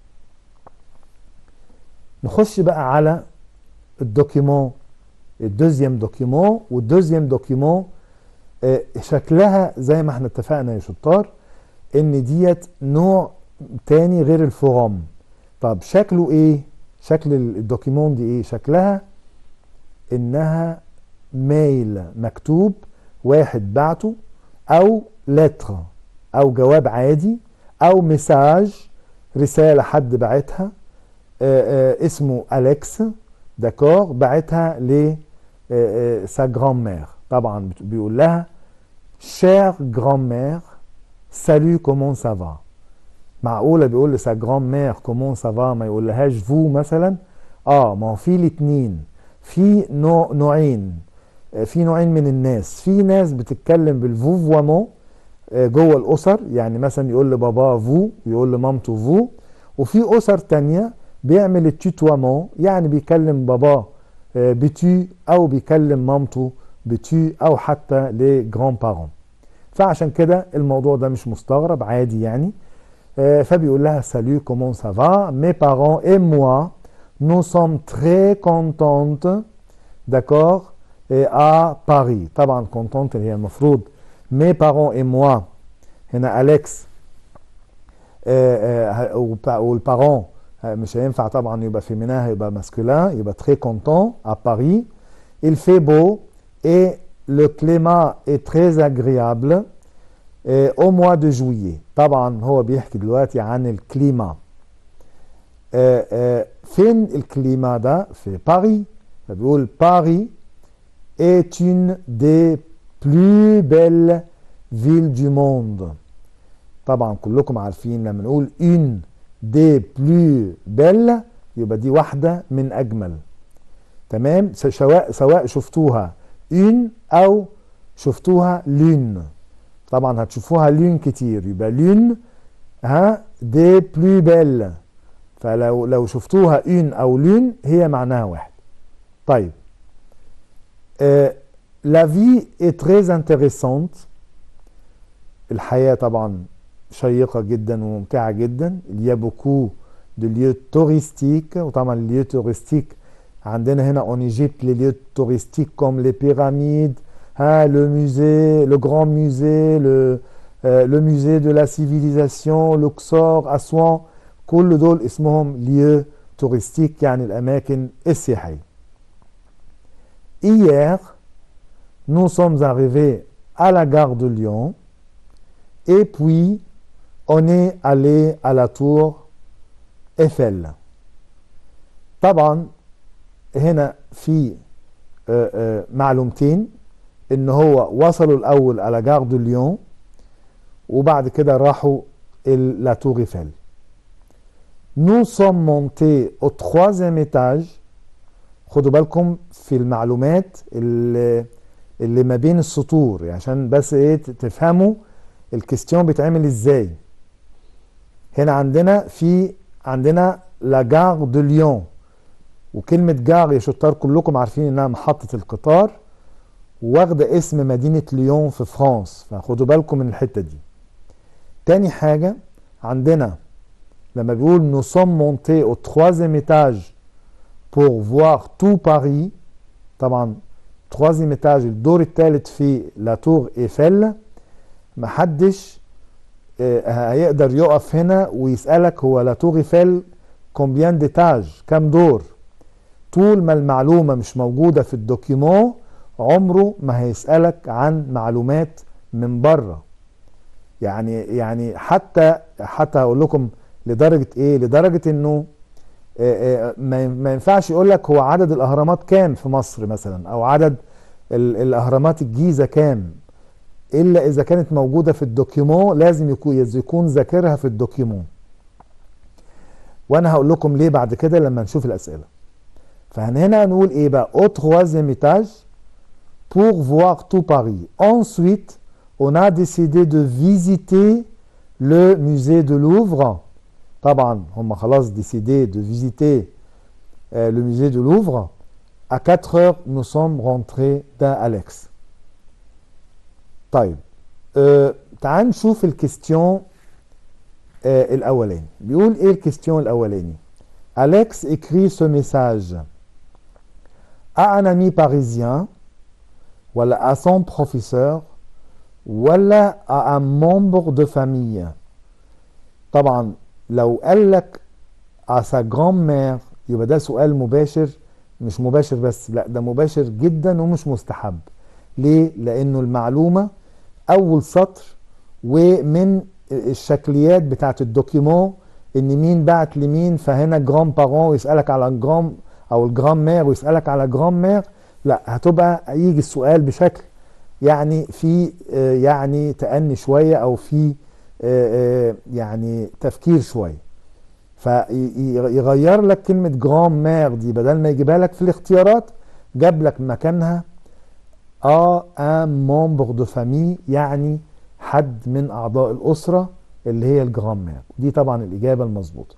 نخش بقى على الدوكيمون الدوزيام دوكيمون والدوزيام دوكيمون آه، شكلها زي ما احنا اتفقنا يا شطار ان ديت نوع تاني غير الفورام طب شكله ايه شكل الدوكيمون دي ايه شكلها انها ميل مكتوب واحد بعته او لتر او جواب عادي او مساج رسالة حد بعتها آه، آه، اسمه أليكس داكور بعتها ل سا جران مير طبعا بت- بيقول لها شير جران مير سالو كومون سافا معقولة بيقول لسا جران مير كومون سافا ما يقولهاش فو مثلا اه ما هو في الاتنين في نوع نوعين آه، في نوعين من الناس في ناس بتتكلم بالفوفوامون آه، جوه الاسر يعني مثلا يقول لبابا فو يقول لمامته فو وفي اسر تانية بيعمل التيتوامون يعني بيكلم باباه آه، بتو او بيكلم مامته بتو او حتى لجران بارون فعشان كده الموضوع ده مش مستغرب عادي يعني آه، فبيقول لها salut comment ça va mes parents et moi nous sommes très contentes d'accord et à Paris طبعا contente اللي هي المفروض mes parents et moi هنا أليكس آه، آه، وب- والبارون آه، مش هينفع طبعا يبقى فيمينا هيبقى ماسكولين يبقى très content à Paris il fait beau et le climat est très agréable آه، au mois de juillet طبعا هو بيحكي دلوقتي عن الكليما آه، آه، فين الكليما ده في باريس فبيقول باريس est une des plus belles villes du monde طبعا كلكم عارفين لما نقول une des plus belles يبقى دي واحدة من أجمل تمام س- سواء سواء شفتوها une أو شفتوها l'une طبعا هتشوفوها لون كتير يبقى لون ها دي بلو بيل فلو لو شفتوها اون او لون هي معناها واحد طيب آه la vie est très intéressante الحياة طبعا شيقة جدا وممتعة جدا il y a beaucoup de lieux touristiques وطبعا les lieux touristiques عندنا هنا en Égypte les lieux touristiques comme les pyramides hein, le musée, le grand musée, le, euh, le musée de la civilisation, Luxor, Aswan كل دول اسمهم lieux touristiques يعني الأماكن السياحية. Hier, nous sommes arrivés à la gare de Lyon et puis on est allé à la tour Eiffel طبعا هنا في آه، آه، معلومتين ان هو وصلوا الاول على جار دو ليون وبعد كده راحوا ال- لا تور ايفل Nous sommes montés au troisième étage خدوا بالكم في المعلومات اللي, اللي ما بين السطور يعني عشان بس ايه ت- تفهموا الكستيون بيتعمل ازاي هنا عندنا في عندنا لا جار دو ليون وكلمة جار يا شطار كلكم عارفين انها محطة القطار واخدة اسم مدينة ليون في فرنسا فخدوا بالكم من الحتة دي تاني حاجة عندنا لما بيقول nous sommes montés au troisième étage pour voir tout Paris طبعا troisième étage الدور الثالث في لا تور ايفل محدش آه، هيقدر يقف هنا ويسألك هو لا تور ايفل كومبيان ديتاج كام دور طول ما المعلومة مش موجودة في الدوكيمون عمره ما هيسألك عن معلومات من بره يعني يعني حتى حتى اقول لكم لدرجة ايه لدرجة انه آه، آه، ما ما ينفعش يقول لك هو عدد الاهرامات كام في مصر مثلا او عدد ال- الاهرامات الجيزة كام الا اذا كانت موجودة في الدوكيمون لازم يكون يكون ذاكرها في الدوكيمون وانا هقول لكم ليه بعد كده لما نشوف الاسئله فهنا نقول ايه بقى au troisième étage pour voir tout Paris ensuite on a décidé de visiter le musée de Louvre طبعا هم خلاص décidé de visiter euh, le musée de Louvre à 4 heures nous sommes rentrés dans Alex طيب euh, تعال نشوف الكستيون آه الاولاني بيقول ايه الكستيون الاولاني Alex écrit ce message à un ami parisien ولا à son professeur ولا à un membre de famille طبعا لو قال لك à sa grand-mère يبقى ده سؤال مباشر مش مباشر بس لا ده مباشر جدا ومش مستحب ليه لانه المعلومه اول سطر ومن الشكليات بتاعت الدوكيمون ان مين بعت لمين فهنا جرام بارون ويسالك على جرام او الجرام مير ويسالك على جرام مير لا هتبقى يجي السؤال بشكل يعني في آه، يعني تأني شويه او في آه، آه، يعني تفكير شويه فيغير لك كلمه جرام مير دي بدل ما يجيبها لك في الاختيارات جاب لك مكانها ا ان ممبر دو فامي يعني حد من اعضاء الاسره اللي هي الجرام دي طبعا الاجابه المظبوطه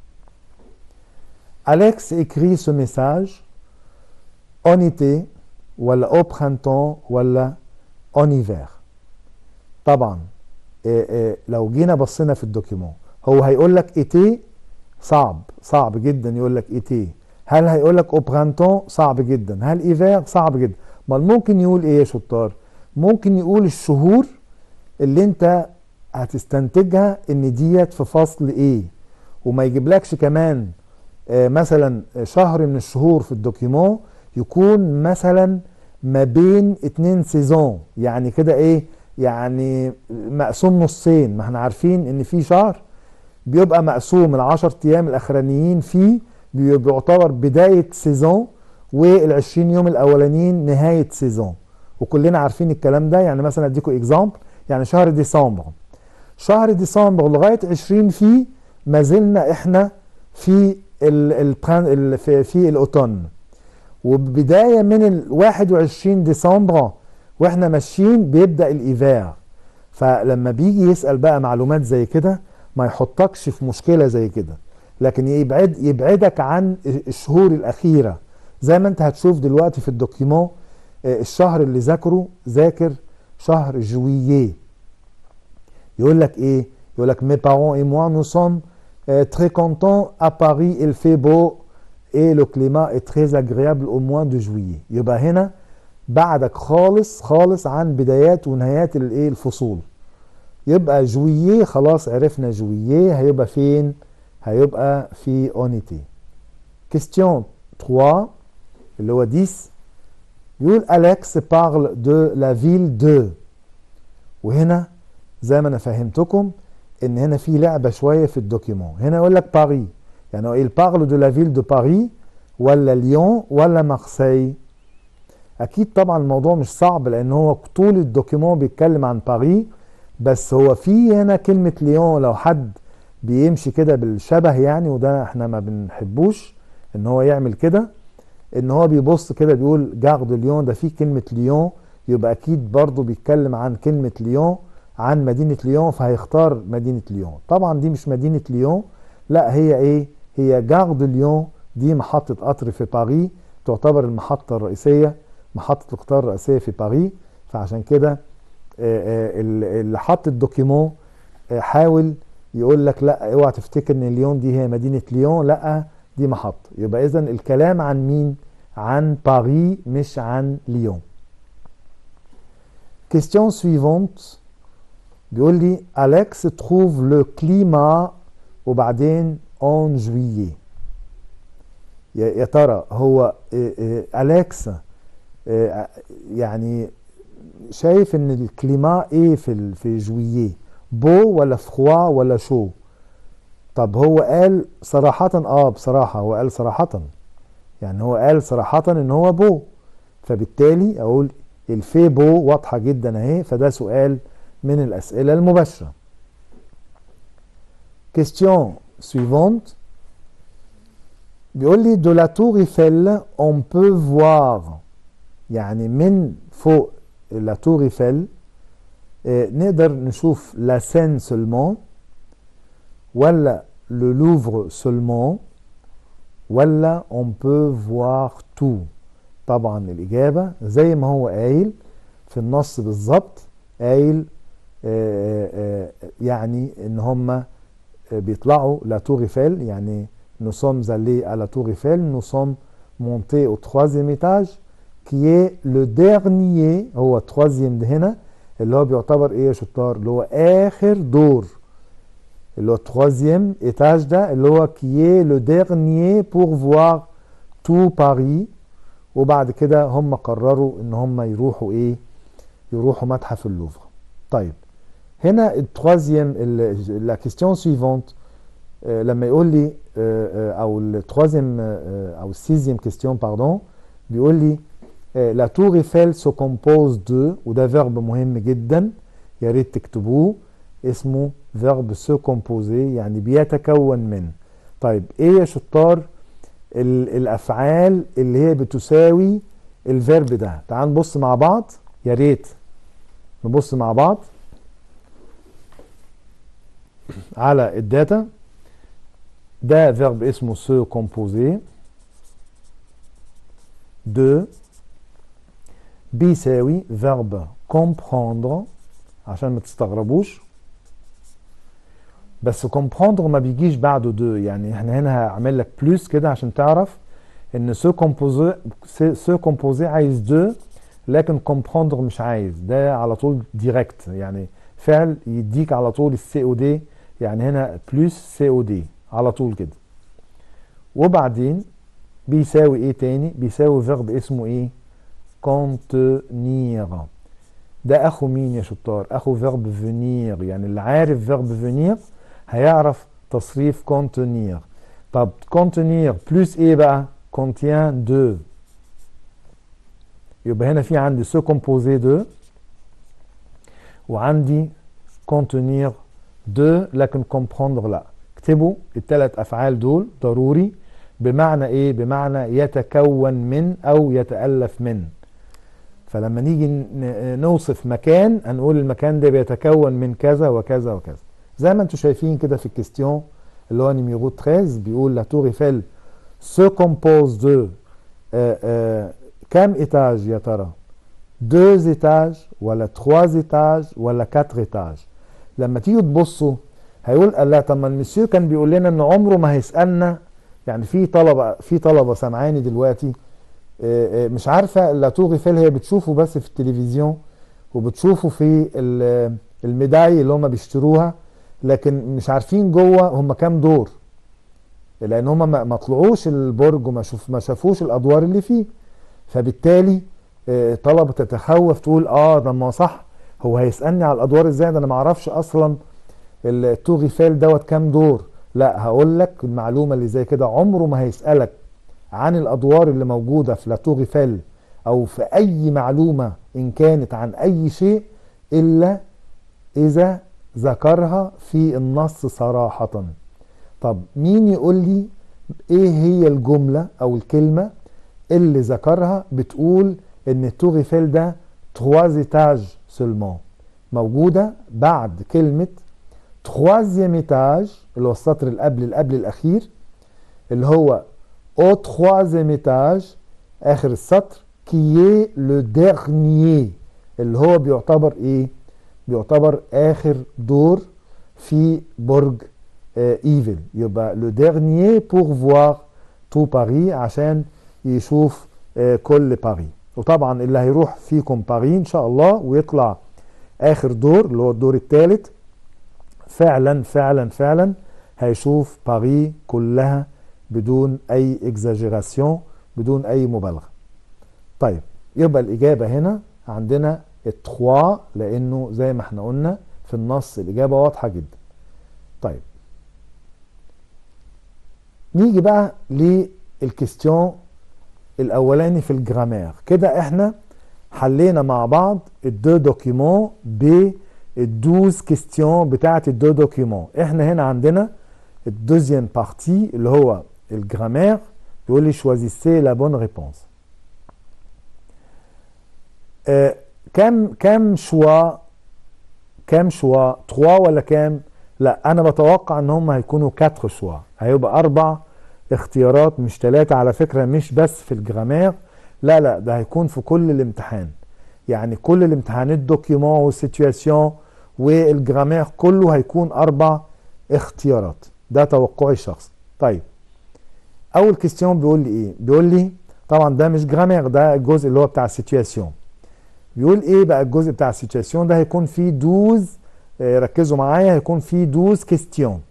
Alex écrit ce message en été ولا au printemps ولا en hiver طبعا إيه إيه لو جينا بصينا في الدوكيمون هو هيقول لك ايتي صعب صعب جدا يقول لك ايتي هل هيقول لك او برانتون صعب جدا هل ايفير صعب جدا امال ممكن يقول ايه يا شطار ممكن يقول الشهور اللي انت هتستنتجها ان ديت في فصل ايه وما يجيبلكش كمان آه، مثلا شهر من الشهور في الدوكيمون يكون مثلا ما بين اتنين سيزون يعني كده ايه يعني مقسوم نصين ما احنا عارفين ان في شهر بيبقى مقسوم العشر ايام الاخرانيين فيه بي- بيعتبر بداية سيزون وال20 يوم الاولانيين نهاية سيزون وكلنا عارفين الكلام ده يعني مثلا اديكم اكزامبل يعني شهر ديسمبر شهر ديسمبر لغاية 20 فيه ما زلنا احنا في ال ال ال في, في الاوتون وبداية من ال 21 ديسمبر واحنا ماشيين بيبدأ الايفار فلما بيجي يسأل بقى معلومات زي كده ما يحطكش في مشكلة زي كده لكن يبعد يبعدك عن الشهور الأخيرة زي ما انت هتشوف دلوقتي في الدوكيمون آه، الشهر اللي ذاكره ذاكر شهر جوييه يقول لك ايه يقول لك mes parents et moi nous sommes euh, très contents à Paris il fait beau et le climat est très agréable au mois de juillet يبقى هنا بعدك خالص خالص عن بدايات ونهايات الايه الفصول يبقى جوييه خلاص عرفنا جوييه هيبقى فين هيبقى في اونيتي كيستيون 3 اللي هو 10 يقول أليكس parle de la ville de وهنا زي ما انا فهمتكم ان هنا في لعبه شويه في الدوكيمون هنا يقول لك باري يعني il parle de la ville de Paris ولا ليون ولا مارسي اكيد طبعا الموضوع مش صعب لان هو طول الدوكيمون بيتكلم عن باري بس هو في هنا كلمه ليون لو حد بيمشي كده بالشبه يعني وده احنا ما بنحبوش ان هو يعمل كده ان هو بيبص كده بيقول جارد ليون ده في كلمه ليون يبقى اكيد برضه بيتكلم عن كلمه ليون عن مدينه ليون فهيختار مدينه ليون طبعا دي مش مدينه ليون لا هي ايه هي جارد ليون دي محطه قطر في باريس تعتبر المحطه الرئيسيه محطه القطار الرئيسيه في باريس فعشان كده اللي حط الدوكيمون حاول يقول لك لا اوعى تفتكر ان ليون دي هي مدينه ليون لا دي محطه يبقى اذا الكلام عن مين عن باريس مش عن ليون question suivante بيقول لي أليكس trouve le climat وبعدين en juillet يا ترى هو أليكس يعني شايف ان الكليما ايه في في جوييه بو ولا فخوا ولا شو طب هو قال صراحة اه بصراحة هو قال صراحة يعني هو قال صراحة ان هو بو فبالتالي اقول الفي بو واضحة جدا اهي فده سؤال من الاسئلة المباشرة question suivante بيقول لي de la tour Eiffel on peut voir يعني من فوق لا تور ايفل نقدر نشوف لا سين سولمون ولا لو لوفر سولمون ولا اون بو فوار تو طبعا الاجابه زي ما هو قايل في النص بالظبط قايل يعني ان هم بيطلعوا لا تور ايفل يعني nous sommes allés à la tour Eiffel nous sommes montés au troisième étage qui est le dernier هو التروازيام ده هنا اللي هو بيعتبر ايه يا شطار اللي هو اخر دور اللي هو التروازيام ايتاج ده اللي هو qui est le dernier pour voir tout Paris وبعد كده هم قرروا ان هم يروحوا ايه يروحوا متحف اللوفر طيب هنا التروازيام لا كيستيون سويفونت لما يقول لي او التروازيام او السيزيام كيستيون باردون بيقول لي لا تور ايفل سو كومبوز دو وده فيرب مهم جدا يا ريت تكتبوه اسمه فيرب سو كومبوزي يعني بيتكون من طيب ايه يا شطار الافعال اللي هي بتساوي الفيرب ده تعال نبص مع بعض يا ريت نبص مع بعض على الداتا ده فيرب اسمه سو كومبوزي دو بيساوي فيرب comprendre عشان ما تستغربوش بس comprendre ما بيجيش بعده دو يعني احنا هنا هعمل لك بلوس كده عشان تعرف ان سو كومبوزي سو كومبوزي عايز دو لكن comprendre مش عايز ده على طول ديريكت يعني فعل يديك على طول السي او دي يعني هنا بلوس سي او دي على طول كده وبعدين بيساوي ايه تاني بيساوي فيرب اسمه ايه contenir ده اخو مين يا شطار اخو فيرب فينير يعني اللي عارف فيرب فينير هيعرف تصريف contenir طب contenir بلس ايه بقى contient de يبقى هنا في عندي سو كومبوزي دو وعندي contenir de لكن comprendre لا اكتبوا الثلاث افعال دول ضروري بمعنى ايه بمعنى يتكون من او يتالف من فلما نيجي نوصف مكان هنقول المكان ده بيتكون من كذا وكذا وكذا زي ما انتم شايفين كده في الكيستيون اللي هو نيميرو 13 بيقول لا تور ايفل سو كومبوز دو كام ايتاج يا ترى دوز ايتاج ولا تخواز ايتاج ولا كاتر ايتاج لما تيجوا تبصوا هيقول لا طب ما المسيو كان بيقول لنا ان عمره ما هيسالنا يعني في طلبه في طلبه سامعاني دلوقتي مش عارفه لا تور ايفل هي بتشوفه بس في التلفزيون وبتشوفه في الميداي اللي هم بيشتروها لكن مش عارفين جوه هم كام دور لان هم ما طلعوش البرج وما شوف ما شافوش الادوار اللي فيه فبالتالي طلبه تتخوف تقول اه ده ما صح هو هيسالني على الادوار ازاي ده انا ما اعرفش اصلا التوغيفال دوت كام دور لا هقول لك المعلومه اللي زي كده عمره ما هيسالك عن الادوار اللي موجوده في لاتوغيفال او في اي معلومه ان كانت عن اي شيء الا اذا ذكرها في النص صراحه طب مين يقول لي ايه هي الجمله او الكلمه اللي ذكرها بتقول ان التوغيفال ده تخواز ايتاج سولمون موجوده بعد كلمه تخوازيام ايتاج اللي هو السطر اللي قبل اللي قبل الاخير اللي هو au troisième étage اخر السطر qui est le dernier اللي هو بيعتبر ايه بيعتبر اخر دور في برج آه ايفل يبقى le dernier pour voir tout Paris عشان يشوف آه كل باريس وطبعا اللي هيروح فيكم باريس ان شاء الله ويطلع اخر دور اللي هو الدور الثالث فعلا فعلا فعلا هيشوف باريس كلها بدون اي اكزاجيراسيون بدون اي مبالغه طيب يبقى الاجابه هنا عندنا التخوا لانه زي ما احنا قلنا في النص الاجابه واضحه جدا طيب نيجي بقى للكستيون الاولاني في الجرامير كده احنا حلينا مع بعض الدو دوكيمون ب الدوز كيستيون بتاعت الدو دوكيمون احنا هنا عندنا الدوزيام بارتي اللي هو الجرامير يقول لي شوازيسي لا بون ريبونس آه كم كم شوا كم شوا 3 ولا كام لا انا بتوقع ان هم هيكونوا 4 شوا هيبقى اربع اختيارات مش ثلاثة على فكرة مش بس في الجرامير لا لا ده هيكون في كل الامتحان يعني كل الامتحانات دوكيومون والسيتواسيون والجرامير كله هيكون اربع اختيارات ده توقعي الشخصي طيب اول كيستيون بيقول لي ايه بيقول لي طبعا ده مش جرامير ده الجزء اللي هو بتاع السيتواسيون بيقول ايه بقى الجزء بتاع السيتواسيون ده هيكون فيه 12 آه ركزوا معايا هيكون فيه 12 كيستيون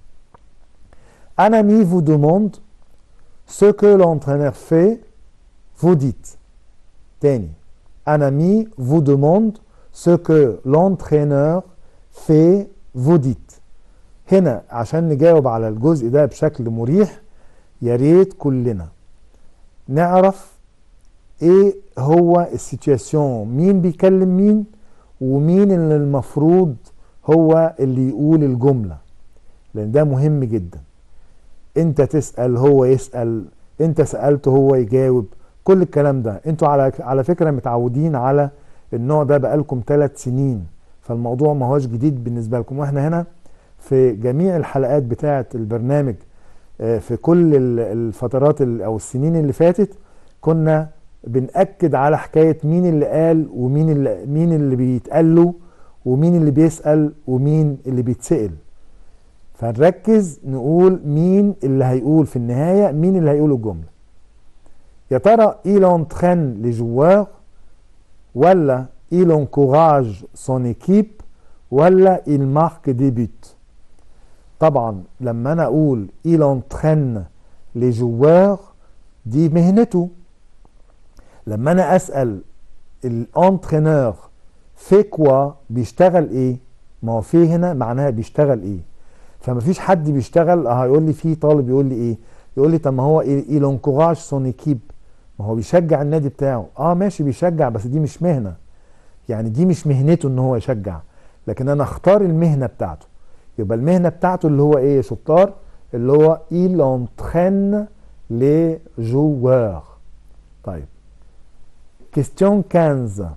Un ami vous demande ce que l'entraîneur fait, vous dites. تاني Un ami vous demande ce que l'entraîneur fait, vous dites. هنا عشان نجاوب على الجزء ده بشكل مريح يا ريت كلنا نعرف ايه هو السيتواسيون مين بيكلم مين ومين اللي المفروض هو اللي يقول الجملة لان ده مهم جدا انت تسأل هو يسأل انت سألته هو يجاوب كل الكلام ده انتوا على على فكرة متعودين على النوع ده بقالكم ثلاث سنين فالموضوع ما هوش جديد بالنسبة لكم واحنا هنا في جميع الحلقات بتاعة البرنامج في كل الفترات او السنين اللي فاتت كنا بنأكد على حكاية مين اللي قال ومين اللي مين اللي بيتقال له ومين اللي بيسأل ومين اللي بيتسأل فنركز نقول مين اللي هيقول في النهاية مين اللي هيقول الجملة يا ترى il entraîne les joueurs ولا il encourage son équipe ولا il marque des buts طبعا لما انا اقول il entraîne les joueurs دي مهنته لما انا اسال الانترينور في كوا بيشتغل ايه ما هو في هنا معناها بيشتغل ايه فما فيش حد بيشتغل اه هيقول لي في طالب يقول لي ايه يقول لي طب ما هو il encourage son équipe ما هو بيشجع النادي بتاعه اه ماشي بيشجع بس دي مش مهنه يعني دي مش مهنته ان هو يشجع لكن انا اختار المهنه بتاعته يبقى المهنه بتاعته اللي هو ايه يا شطار اللي هو il entraîne les joueurs طيب question 15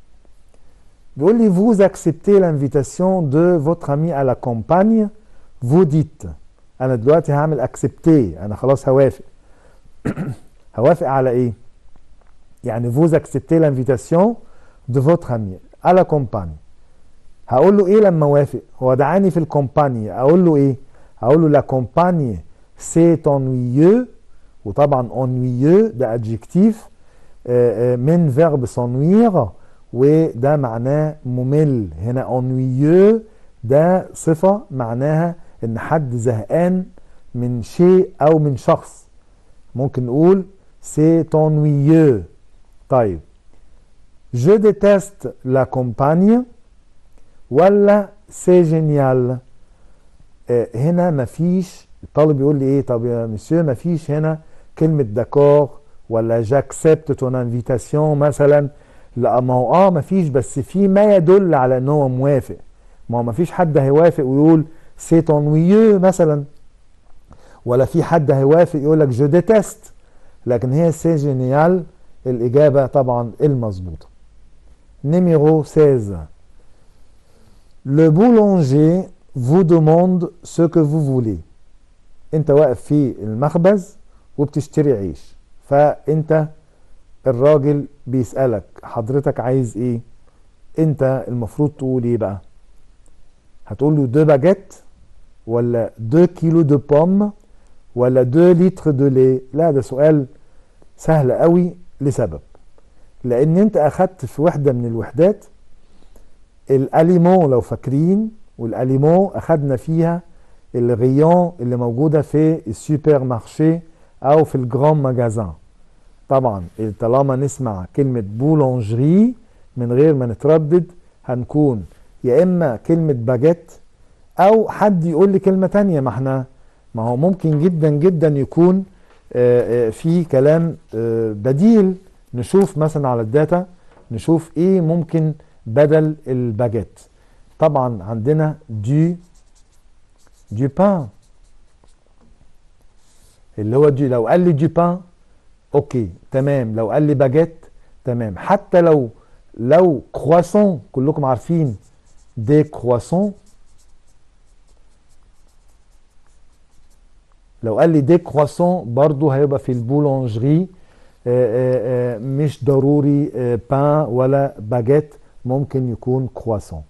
بيقول لي vous acceptez l'invitation de votre ami à la campagne vous dites انا دلوقتي هعمل accepter انا خلاص هوافق هوافق على ايه يعني vous acceptez l'invitation de votre ami à la campagne هقول له ايه لما اوافق هو دعاني في الكومباني اقول له ايه هقول له لا كومباني سي ennuyeux وطبعا ennuyeux ده adjectif من فيرب s'ennuyer وده معناه ممل هنا ennuyeux ده صفة معناها ان حد زهقان من شيء او من شخص ممكن نقول c'est ennuyeux طيب je déteste la campagne ولا سي جينيال آه، هنا مفيش الطالب يقول لي ايه طب يا مسيو مفيش هنا كلمة داكور ولا جاكسبت تون انفيتاسيون مثلا لا ما هو اه مفيش بس في ما يدل على ان هو موافق ما هو مفيش حد هيوافق ويقول سي تونويو مثلا ولا في حد هيوافق يقول لك جو ديتست لكن هي سي جينيال الإجابة طبعا المظبوطة نيميرو 16 Le boulanger vous demande ce que vous voulez انت واقف في المخبز وبتشتري عيش فانت الراجل بيسألك حضرتك عايز ايه انت المفروض تقول ايه بقى هتقول له دو باجيت ولا دو كيلو دو بوم ولا دو لتر دو لي لا ده سؤال سهل قوي لسبب لان انت اخدت في وحدة من الوحدات الاليمون لو فاكرين والاليمون اخدنا فيها الغيون اللي موجودة في السوبر مارشي او في الجران ماجازان طبعا طالما نسمع كلمة بولونجري من غير ما نتردد هنكون يا اما كلمة باجيت او حد يقول لي كلمة تانية ما احنا ما هو ممكن جدا جدا يكون آه، آه، في كلام آه، بديل نشوف مثلا على الداتا نشوف ايه ممكن بدل الباجيت طبعا عندنا دي دي بان اللي هو دي لو قال لي دي بان اوكي تمام لو قال لي باجيت تمام حتى لو لو كرواسون كلكم عارفين دي كرواسون لو قال لي دي كرواسون برضو هيبقى في البولونجري آه، آه، آه، مش ضروري بان ولا باجيت ممكن يكون كرواسون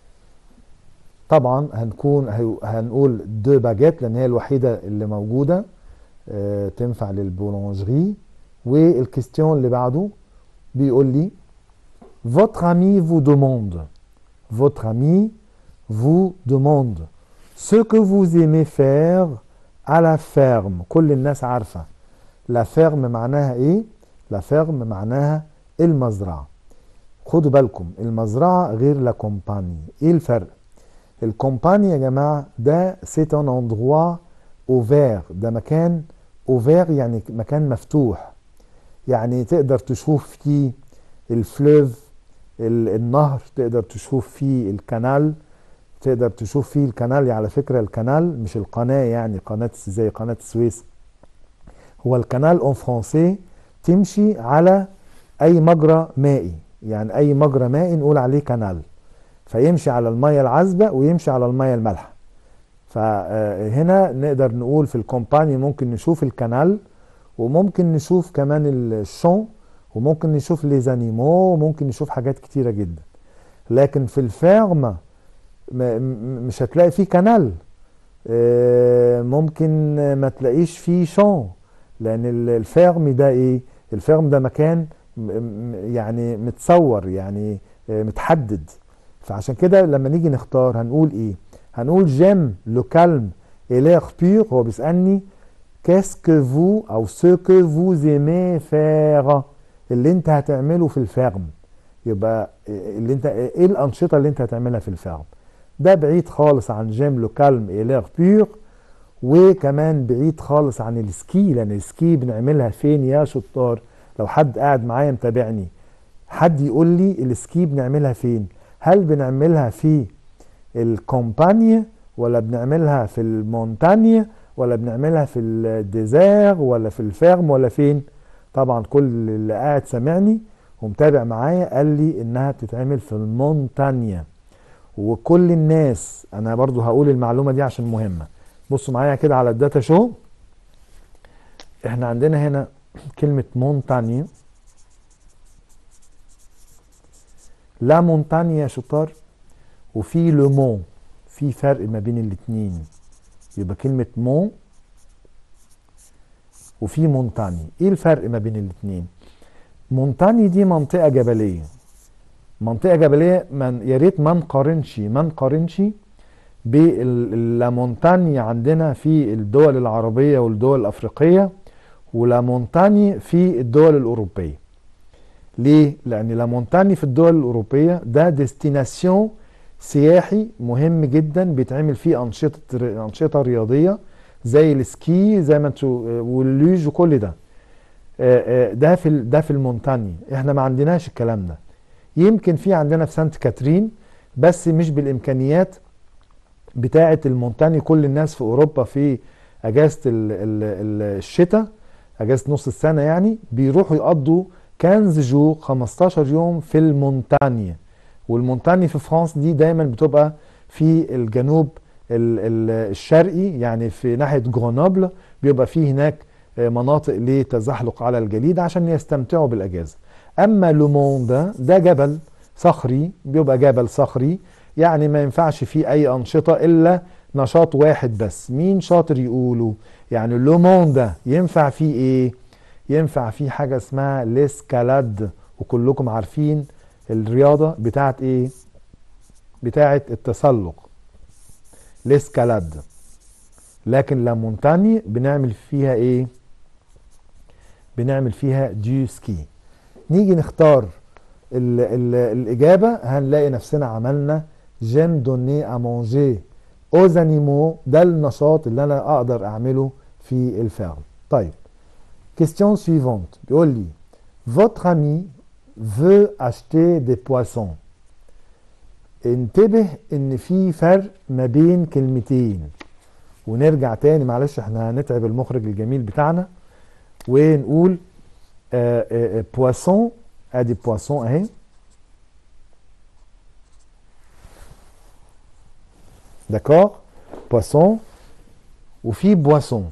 طبعا هنكون هنقول دو باجيت لان هي الوحيده اللي موجوده تنفع للبولونجري والكستيون اللي بعده بيقول لي votre ami vous demande votre ami vous demande ce que vous aimez faire à la ferme كل الناس عارفة لا فيرم معناها ايه لا فيرم معناها المزرعة خدوا بالكم المزرعة غير لا كومباني ايه الفرق الكومباني يا جماعة ده سيت ان اندروا اوفير ده مكان اوفير يعني مكان مفتوح يعني تقدر تشوف فيه الفلوف النهر تقدر تشوف فيه الكنال تقدر تشوف فيه الكنال على فكرة الكنال مش القناة يعني قناة زي قناة السويس هو الكنال اون فرونسي تمشي على اي مجرى مائي يعني اي مجرى مائي نقول عليه كنال فيمشي على المية العذبة ويمشي على المية المالحة فهنا نقدر نقول في الكومباني ممكن نشوف الكنال وممكن نشوف كمان الشون وممكن نشوف ليزانيمو وممكن نشوف حاجات كتيرة جدا لكن في الفيرما مش هتلاقي فيه كنال آه، ممكن ما تلاقيش فيه شون لان الفيرم ده ايه الفيرم ده مكان يعني متصور يعني آه، متحدد فعشان كده لما نيجي نختار هنقول ايه هنقول جيم لو كالم اي بيور هو بيسالني كاسكو فو او سو كو فو زيمي فير اللي انت هتعمله في الفيرم يبقى اللي انت ايه الانشطه اللي انت هتعملها في الفيرم ده بعيد خالص عن جيم لو كالم اي لير بيور وكمان بعيد خالص عن السكي لان السكي بنعملها فين يا شطار لو حد قاعد معايا متابعني حد يقول لي السكي بنعملها فين هل بنعملها في الكومبانيا ولا بنعملها في المونتانيا ولا بنعملها في الديزير ولا في الفيرم ولا فين طبعا كل اللي قاعد سامعني ومتابع معايا قال لي انها بتتعمل في المونتانيا وكل الناس انا برضو هقول المعلومه دي عشان مهمه بصوا معايا كده على الداتا شو احنا عندنا هنا كلمه مونتانيا لا مونتانيا يا شطار وفي لو مون في فرق ما بين الاثنين يبقى كلمه مون وفي مونتاني ايه الفرق ما بين الاثنين مونتاني دي منطقه جبليه منطقه جبليه من يا ريت ما نقارنش ما نقارنش باللامونتاني عندنا في الدول العربيه والدول الافريقيه ولامونتاني في الدول الاوروبيه ليه لان لامونتاني في الدول الاوروبيه ده ديستيناسيون سياحي مهم جدا بيتعمل فيه انشطه انشطه رياضيه زي السكي زي ما انتوا واللوج وكل ده آه، آه، ده في ال- ده في المونتاني احنا ما عندناش الكلام ده يمكن في عندنا في سانت كاترين بس مش بالامكانيات بتاعه المونتاني كل الناس في اوروبا في اجازه ال- ال- ال- الشتاء اجازه نص السنه يعني بيروحوا يقضوا 15 جو 15 يوم في المونتاني والمونتاني في فرنسا دي دايما بتبقى في الجنوب ال- ال- الشرقي يعني في ناحيه جرونوبل بيبقى فيه هناك آه، مناطق لتزحلق على الجليد عشان يستمتعوا بالاجازه اما لومون ده ده جبل صخري بيبقى جبل صخري يعني ما ينفعش فيه اي انشطه الا نشاط واحد بس مين شاطر يقوله يعني لومون ده ينفع فيه ايه ينفع فيه حاجه اسمها ليسكالاد وكلكم عارفين الرياضه بتاعت ايه بتاعت التسلق ليسكالاد لكن لا مونتاني بنعمل فيها ايه بنعمل فيها ديو سكي نيجي نختار ال ال الإجابة هنلاقي نفسنا عملنا جيم دوني ا مونجي اوز انيمو ده النشاط اللي انا اقدر اعمله في الفعل طيب question suivante بيقول لي votre ami veut acheter des poissons انتبه ان في فرق ما بين كلمتين ونرجع تاني معلش احنا هنتعب المخرج الجميل بتاعنا ونقول آه آه آه بواسون ادي بواسون اهي داكور بواسون وفي بواسون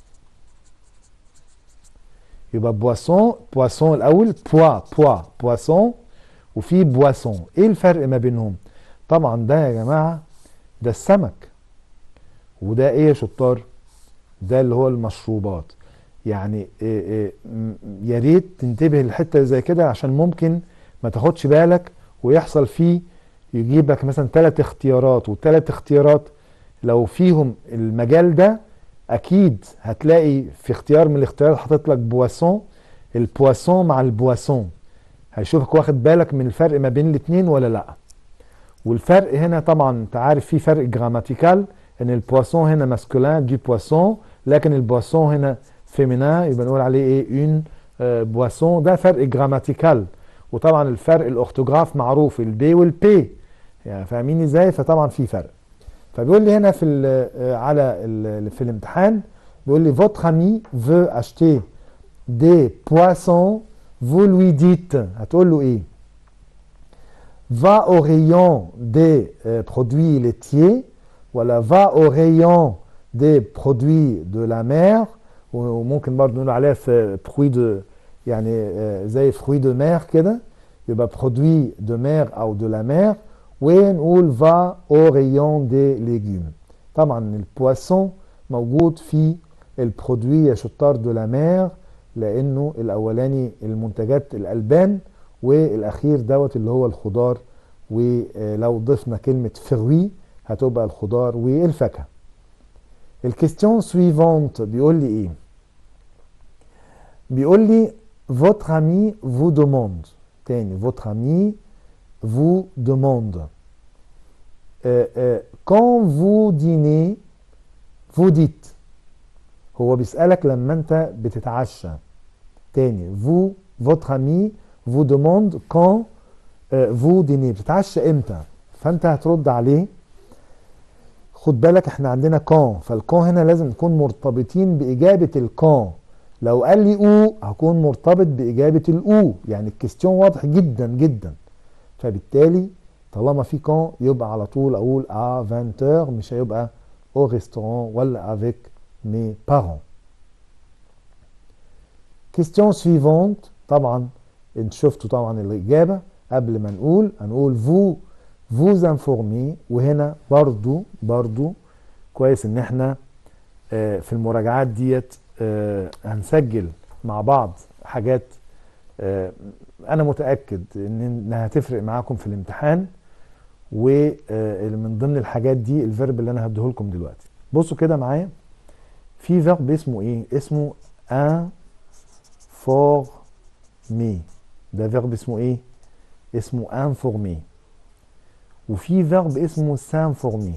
يبقى بواسون بواسون الاول بوا بوا بواسون وفي بواسون ايه الفرق ما بينهم طبعا ده يا جماعه ده السمك وده ايه يا شطار ده اللي هو المشروبات يعني إيه إيه م- يا ريت تنتبه لحته زي كده عشان ممكن ما تاخدش بالك ويحصل فيه يجيبك مثلا ثلاث اختيارات والثلاث اختيارات لو فيهم المجال ده اكيد هتلاقي في اختيار من الاختيارات حاطط لك بواسون البواسون مع البواسون هيشوفك واخد بالك من الفرق ما بين الاثنين ولا لا والفرق هنا طبعا انت عارف في فرق جراماتيكال ان البواسون هنا ماسكولين دي بواسون لكن البواسون هنا فيمينان يبقى نقول عليه ايه اون بواسون ده فرق جراماتيكال وطبعا الفرق الاورثوغراف معروف البي والبي يعني فاهمين ازاي فطبعا في فرق فبيقول لي هنا في ال- آه، على ال- في الامتحان بيقول لي votre ami veut acheter des poissons vous lui dites هتقول له ايه va au rayon des euh, produits laitiers ولا va au rayon des produits de la mer وممكن برضه نقول عليها في fruits de يعني آه، زي fruits de mer كده يبقى produits de mer او de la mer ونقول va au rayon des légumes طبعا البواسون موجود في البرودوي يا شطار دو لا مير لانه الاولاني المنتجات الالبان والاخير دوت اللي هو الخضار ولو ضفنا كلمه فروي هتبقى الخضار والفاكهه الكيستيون سويفونت بيقول لي ايه بيقول لي votre ami vous demande تاني votre ami vous demande euh, euh, quand vous dînez vous dites هو بيسألك لما انت بتتعشى تاني vous votre ami vous demande quand euh, vous dînez بتتعشى امتى فانت هترد عليه خد بالك احنا عندنا كان فالكان هنا لازم نكون مرتبطين بإجابة الكان لو قال لي او هكون مرتبط بإجابة الاو يعني الكستيون واضح جدا جدا فبالتالي طالما في كان يبقى على طول اقول ا 20 مش هيبقى au restaurant ولا avec mes parents. Question suivante طبعا انت شفتوا طبعا الإجابة قبل ما نقول هنقول vous vous informez وهنا برضو برضو كويس ان احنا آه، في المراجعات ديت آه، هنسجل مع بعض حاجات آه، انا متاكد ان انها هتفرق معاكم في الامتحان ومن ضمن الحاجات دي الفيرب اللي انا هديه لكم دلوقتي بصوا كده معايا في فيرب اسمه ايه اسمه ان فورمي ده فيرب اسمه ايه اسمه انفورمي وفي فيرب اسمه سانفورمي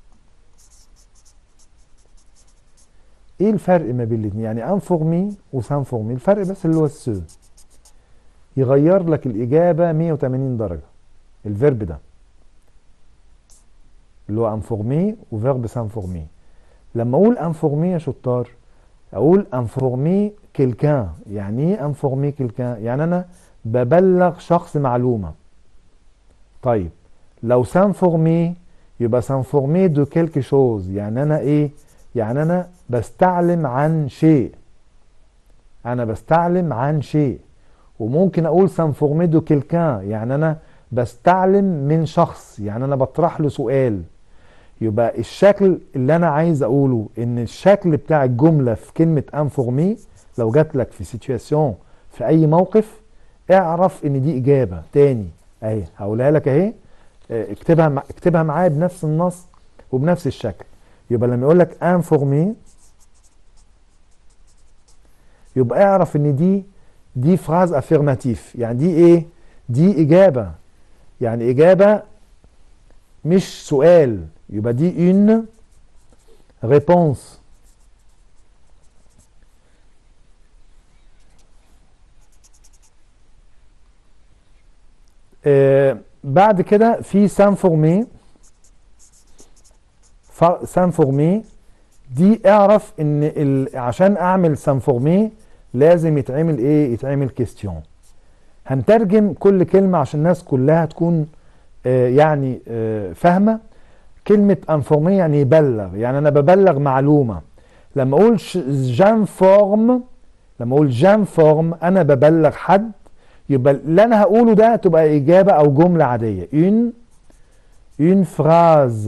ايه الفرق ما بين الاثنين يعني انفورمي وسانفورمي الفرق بس اللي هو السو يغير لك الاجابه 180 درجه الفيرب ده اللي هو انفورمي وفيرب سانفورمي لما اقول انفورمي يا شطار اقول انفورمي كيلكان يعني ايه انفورمي كيلكان يعني انا ببلغ شخص معلومه طيب لو سانفورمي يبقى سانفورمي دو كيلكي شوز يعني انا ايه يعني انا بستعلم عن شيء انا بستعلم عن شيء وممكن اقول سانفورمي دو كيلكان يعني انا بستعلم من شخص يعني انا بطرح له سؤال يبقى الشكل اللي انا عايز اقوله ان الشكل بتاع الجمله في كلمه انفورمي لو جات لك في سيتوياسيون في اي موقف اعرف ان دي اجابه تاني اهي هقولها لك اهي اكتبها مع... اكتبها معايا بنفس النص وبنفس الشكل يبقى لما يقول لك انفورمي يبقى اعرف ان دي دي فراز افيرماتيف يعني دي ايه دي اجابه يعني اجابه مش سؤال يبقى دي une réponse آه بعد كده في سانفورمي سانفورمي دي اعرف ان ال... عشان اعمل سانفورمي لازم يتعمل ايه يتعمل كيستيون هنترجم كل كلمه عشان الناس كلها تكون آه يعني آه فاهمه كلمه انفورمي يعني يبلغ يعني انا ببلغ معلومه لما اقول جانفورم لما اقول جانفورم انا ببلغ حد يبقى اللي انا هقوله ده تبقى اجابه او جمله عاديه une une phrase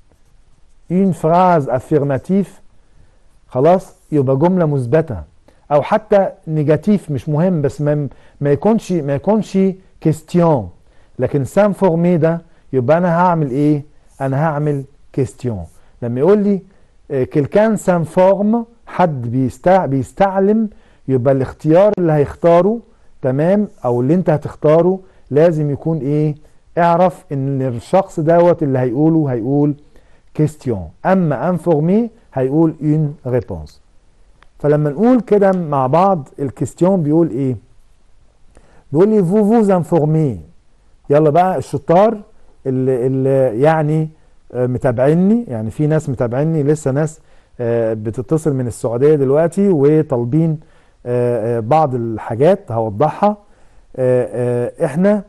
une phrase affirmative خلاص يبقى جمله مثبته او حتى نيجاتيف مش مهم بس ما ما يكونش ما يكونش كيستيون لكن سانفورمي ده يبقى انا هعمل ايه انا هعمل كيستيون لما يقول لي كلكان سانفورم حد بيستع... بيستعلم يبقى الاختيار اللي هيختاره تمام او اللي انت هتختاره لازم يكون ايه اعرف ان الشخص دوت اللي هيقوله هيقول كيستيون اما انفورمي هيقول اون ريبونس فلما نقول كده مع بعض الكيستيون بيقول ايه بيقول لي فو فوز انفورمي يلا بقى الشطار اللي, اللي يعني متابعيني يعني في ناس متابعيني لسه ناس بتتصل من السعوديه دلوقتي وطالبين بعض الحاجات هوضحها احنا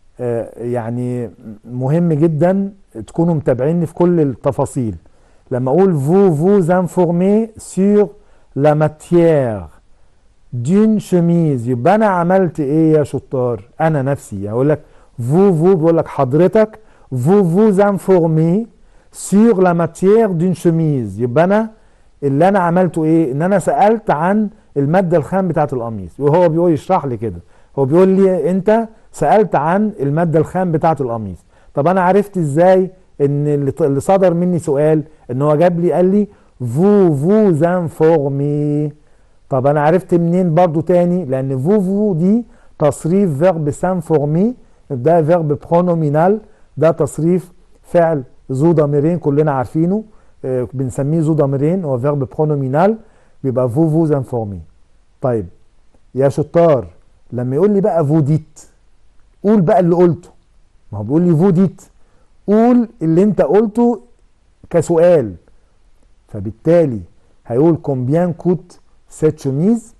يعني مهم جدا تكونوا متابعيني في كل التفاصيل لما اقول vous vous informez sur la matière d'une chemise يبقى انا عملت ايه يا شطار انا نفسي هقول لك vous vous بقول لك حضرتك vous vous informez sur la matière d'une chemise يبقى انا اللي انا عملته ايه ان انا سالت عن الماده الخام بتاعه القميص وهو بيقول يشرح لي كده هو بيقول لي انت سالت عن الماده الخام بتاعه القميص طب انا عرفت ازاي ان اللي صدر مني سؤال ان هو جاب لي قال لي فو فوز انفورمي طب انا عرفت منين برضو تاني لان فو فو دي تصريف فيرب سانفورمي ده فيرب برونومينال ده تصريف فعل ذو ضميرين كلنا عارفينه آه بنسميه ذو ضميرين هو فيرب برونومينال بيبقى فو فوز انفورمي طيب يا شطار لما يقول لي بقى فو ديت قول بقى اللي قلته ما هو بيقول لي فو ديت قول اللي انت قلته كسؤال فبالتالي هيقول كومبيان كوت سيت شوميز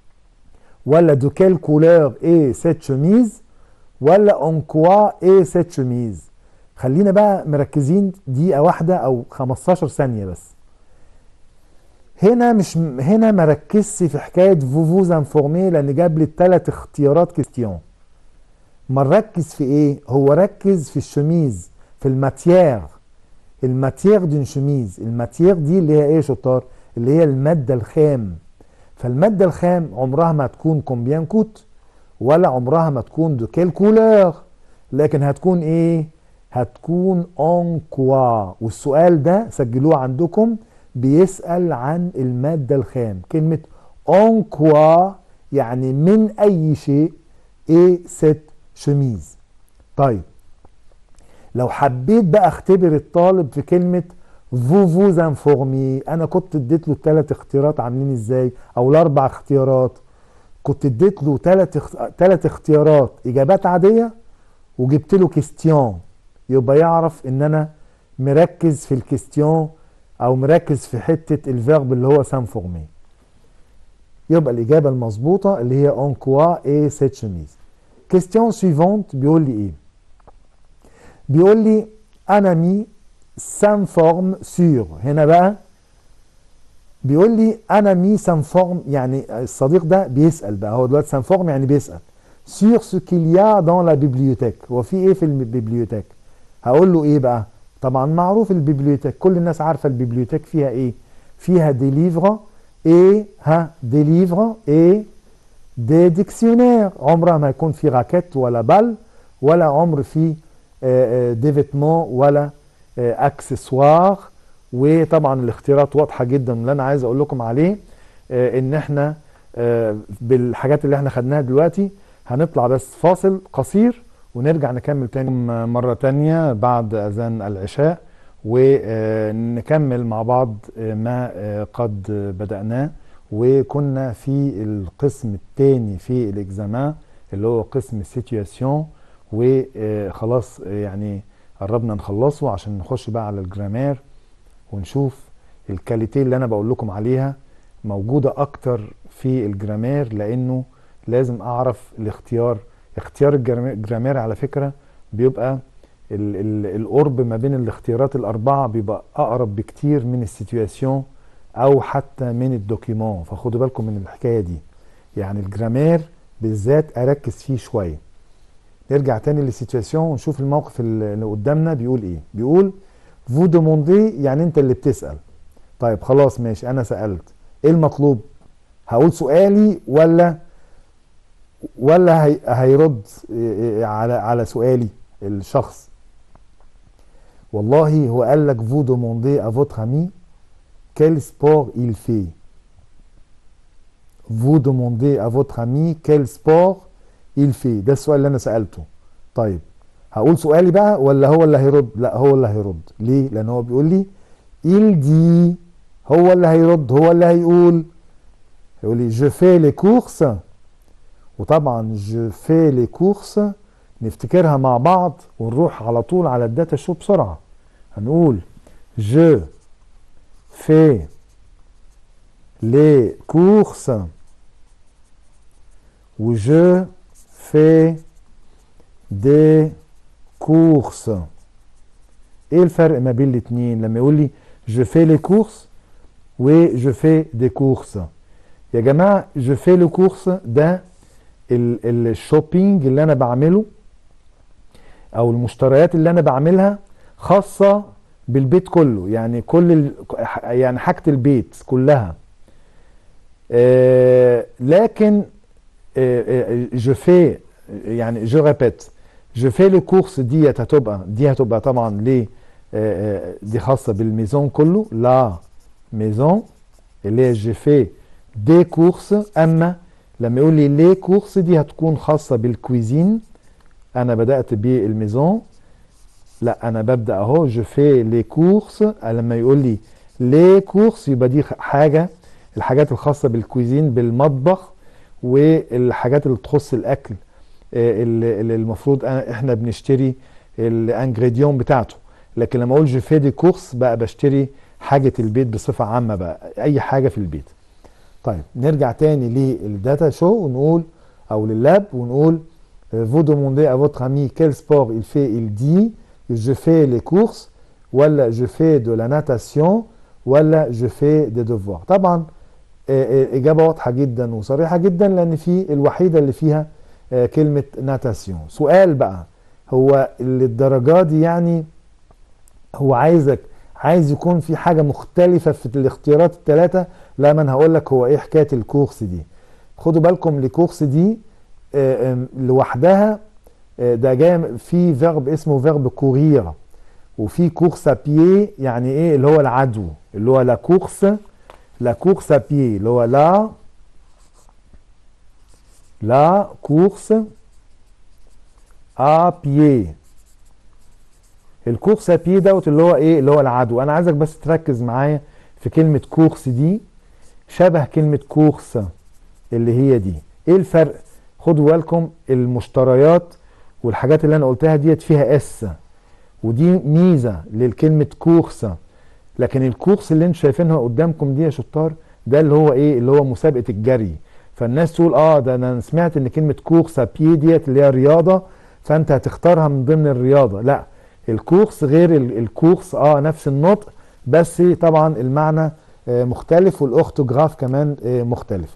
ولا دو كيل كولور ايه سيت شوميز ولا اون كوا ايه سيت شوميز خلينا بقى مركزين دقيقة واحدة او 15 ثانية بس هنا مش هنا ما ركزش في حكايه فوفوز انفورمي لان جاب لي الثلاث اختيارات كيستيون ما ركز في ايه هو ركز في الشميز في الماتيير الماتيير دون شميز الماتيير دي اللي هي ايه شطار اللي هي الماده الخام فالماده الخام عمرها ما تكون كومبيان كوت ولا عمرها ما تكون دو كيل كولور لكن هتكون ايه هتكون اون كوا والسؤال ده سجلوه عندكم بيسأل عن المادة الخام كلمة اون كوا يعني من أي شيء ايه ست شميز طيب لو حبيت بقى اختبر الطالب في كلمة فو فوز انفورمي انا كنت اديت له الثلاث اختيارات عاملين ازاي او الاربع اختيارات كنت اديت له ثلاث ثلاث اختيارات اجابات عاديه وجبت له كيستيون يبقى يعرف ان انا مركز في الكيستيون او مركز في حته الفيرب اللي هو سانفورمي يبقى الاجابه المظبوطه اللي هي اون كوا اي سيت شميز كيستيون سويفونت بيقول لي ايه بيقول لي انا مي سانفورم سور هنا بقى بيقول لي انا مي سانفورم يعني الصديق ده بيسال بقى هو دلوقتي سانفورم يعني بيسال سور سو كيل يا دون لا بيبليوتيك هو في ايه في البيبليوتيك هقول له ايه بقى طبعا معروف البيبليوتيك كل الناس عارفه البيبليوتيك فيها ايه فيها دي ليفر ايه ها دي ليفر ايه دي ديكسيونير عمرها ما يكون في راكيت ولا بال ولا عمر في دي فيتمون ولا اكسسوار وطبعا الاختيارات واضحه جدا اللي انا عايز اقول لكم عليه ان احنا بالحاجات اللي احنا خدناها دلوقتي هنطلع بس فاصل قصير ونرجع نكمل تاني مرة تانية بعد أذان العشاء ونكمل مع بعض ما قد بدأناه وكنا في القسم الثاني في الإكزامان اللي هو قسم السيتواسيون وخلاص يعني قربنا نخلصه عشان نخش بقى على الجرامير ونشوف الكاليتي اللي انا بقول لكم عليها موجوده اكتر في الجرامير لانه لازم اعرف الاختيار اختيار الجرامير على فكره بيبقى ال ال القرب ما بين الاختيارات الاربعه بيبقى اقرب بكتير من السيتواسيون او حتى من الدوكيمون فخدوا بالكم من الحكايه دي يعني الجرامير بالذات اركز فيه شويه نرجع تاني للسيتواسيون ونشوف الموقف اللي قدامنا بيقول ايه بيقول فو دوموندي يعني انت اللي بتسال طيب خلاص ماشي انا سالت ايه المطلوب هقول سؤالي ولا ولا هي هيرد على على سؤالي الشخص والله هو قال لك فو دوموندي ا فوتر امي quel sport il fait vous demandez à votre ami quel sport il fait ده السؤال اللي انا سالته طيب هقول سؤالي بقى ولا هو اللي هيرد لا هو اللي هيرد ليه لان هو بيقول لي il dit هو اللي هيرد هو اللي هيقول هيقول لي je fais les courses وطبعا je fais les courses نفتكرها مع بعض ونروح على طول على الداتا شو بسرعه هنقول je fais les courses و je fais des courses ايه الفرق ما بين الاتنين لما يقول لي je fais les courses و je fais des courses يا جماعة je fais les courses ده الشوبينج اللي انا بعمله او المشتريات اللي انا بعملها خاصة بالبيت كله يعني كل ال... يعني حاجة البيت كلها آه لكن آه je fais يعني je répète je fais les courses ديت هتبقى دي هتبقى طبعا ليه آه دي خاصة بالميزون كله لا ميزون اللي هي je fais des courses اما لما يقول لي لي كورس دي هتكون خاصة بالكويزين انا بدأت بالميزون لا انا ببدأ اهو جو في لي كورس لما يقول لي لي كورس يبقى دي حاجة الحاجات الخاصة بالكويزين بالمطبخ والحاجات اللي تخص الاكل اللي المفروض احنا بنشتري الانجريديون بتاعته لكن لما اقول جو في دي كورس بقى بشتري حاجة البيت بصفة عامة بقى اي حاجة في البيت طيب نرجع تاني للداتا شو ونقول او لللاب ونقول vous demandez à votre ami quel sport il fait il dit je fais les courses ولا je fais de la natation ولا je fais des devoirs طبعا اجابه واضحه جدا وصريحه جدا لان في الوحيده اللي فيها كلمه ناتاسيون سؤال بقى هو للدرجه دي يعني هو عايزك عايز يكون في حاجه مختلفه في الاختيارات الثلاثه لا ما انا هقول لك هو ايه حكايه الكورس دي خدوا بالكم الكورس دي لوحدها ده جاي في فيرب اسمه فيرب كورير وفي كورس بيي يعني ايه اللي هو العدو اللي هو لا كورس لا كورس بيي اللي هو لا لا كورس ا بيي الكورس ابي دوت اللي هو ايه اللي هو العدو انا عايزك بس تركز معايا في كلمه كورس دي شبه كلمه كورس اللي هي دي ايه الفرق خدوا بالكم المشتريات والحاجات اللي انا قلتها ديت فيها اس ودي ميزه للكلمه كورس لكن الكورس اللي انتم شايفينها قدامكم دي يا شطار ده اللي هو ايه اللي هو مسابقه الجري فالناس تقول اه ده انا سمعت ان كلمه كورس بي ديت اللي هي رياضه فانت هتختارها من ضمن الرياضه لا الكورس غير الكورس اه نفس النطق بس طبعا المعنى آه مختلف والاوختوجراف كمان آه مختلف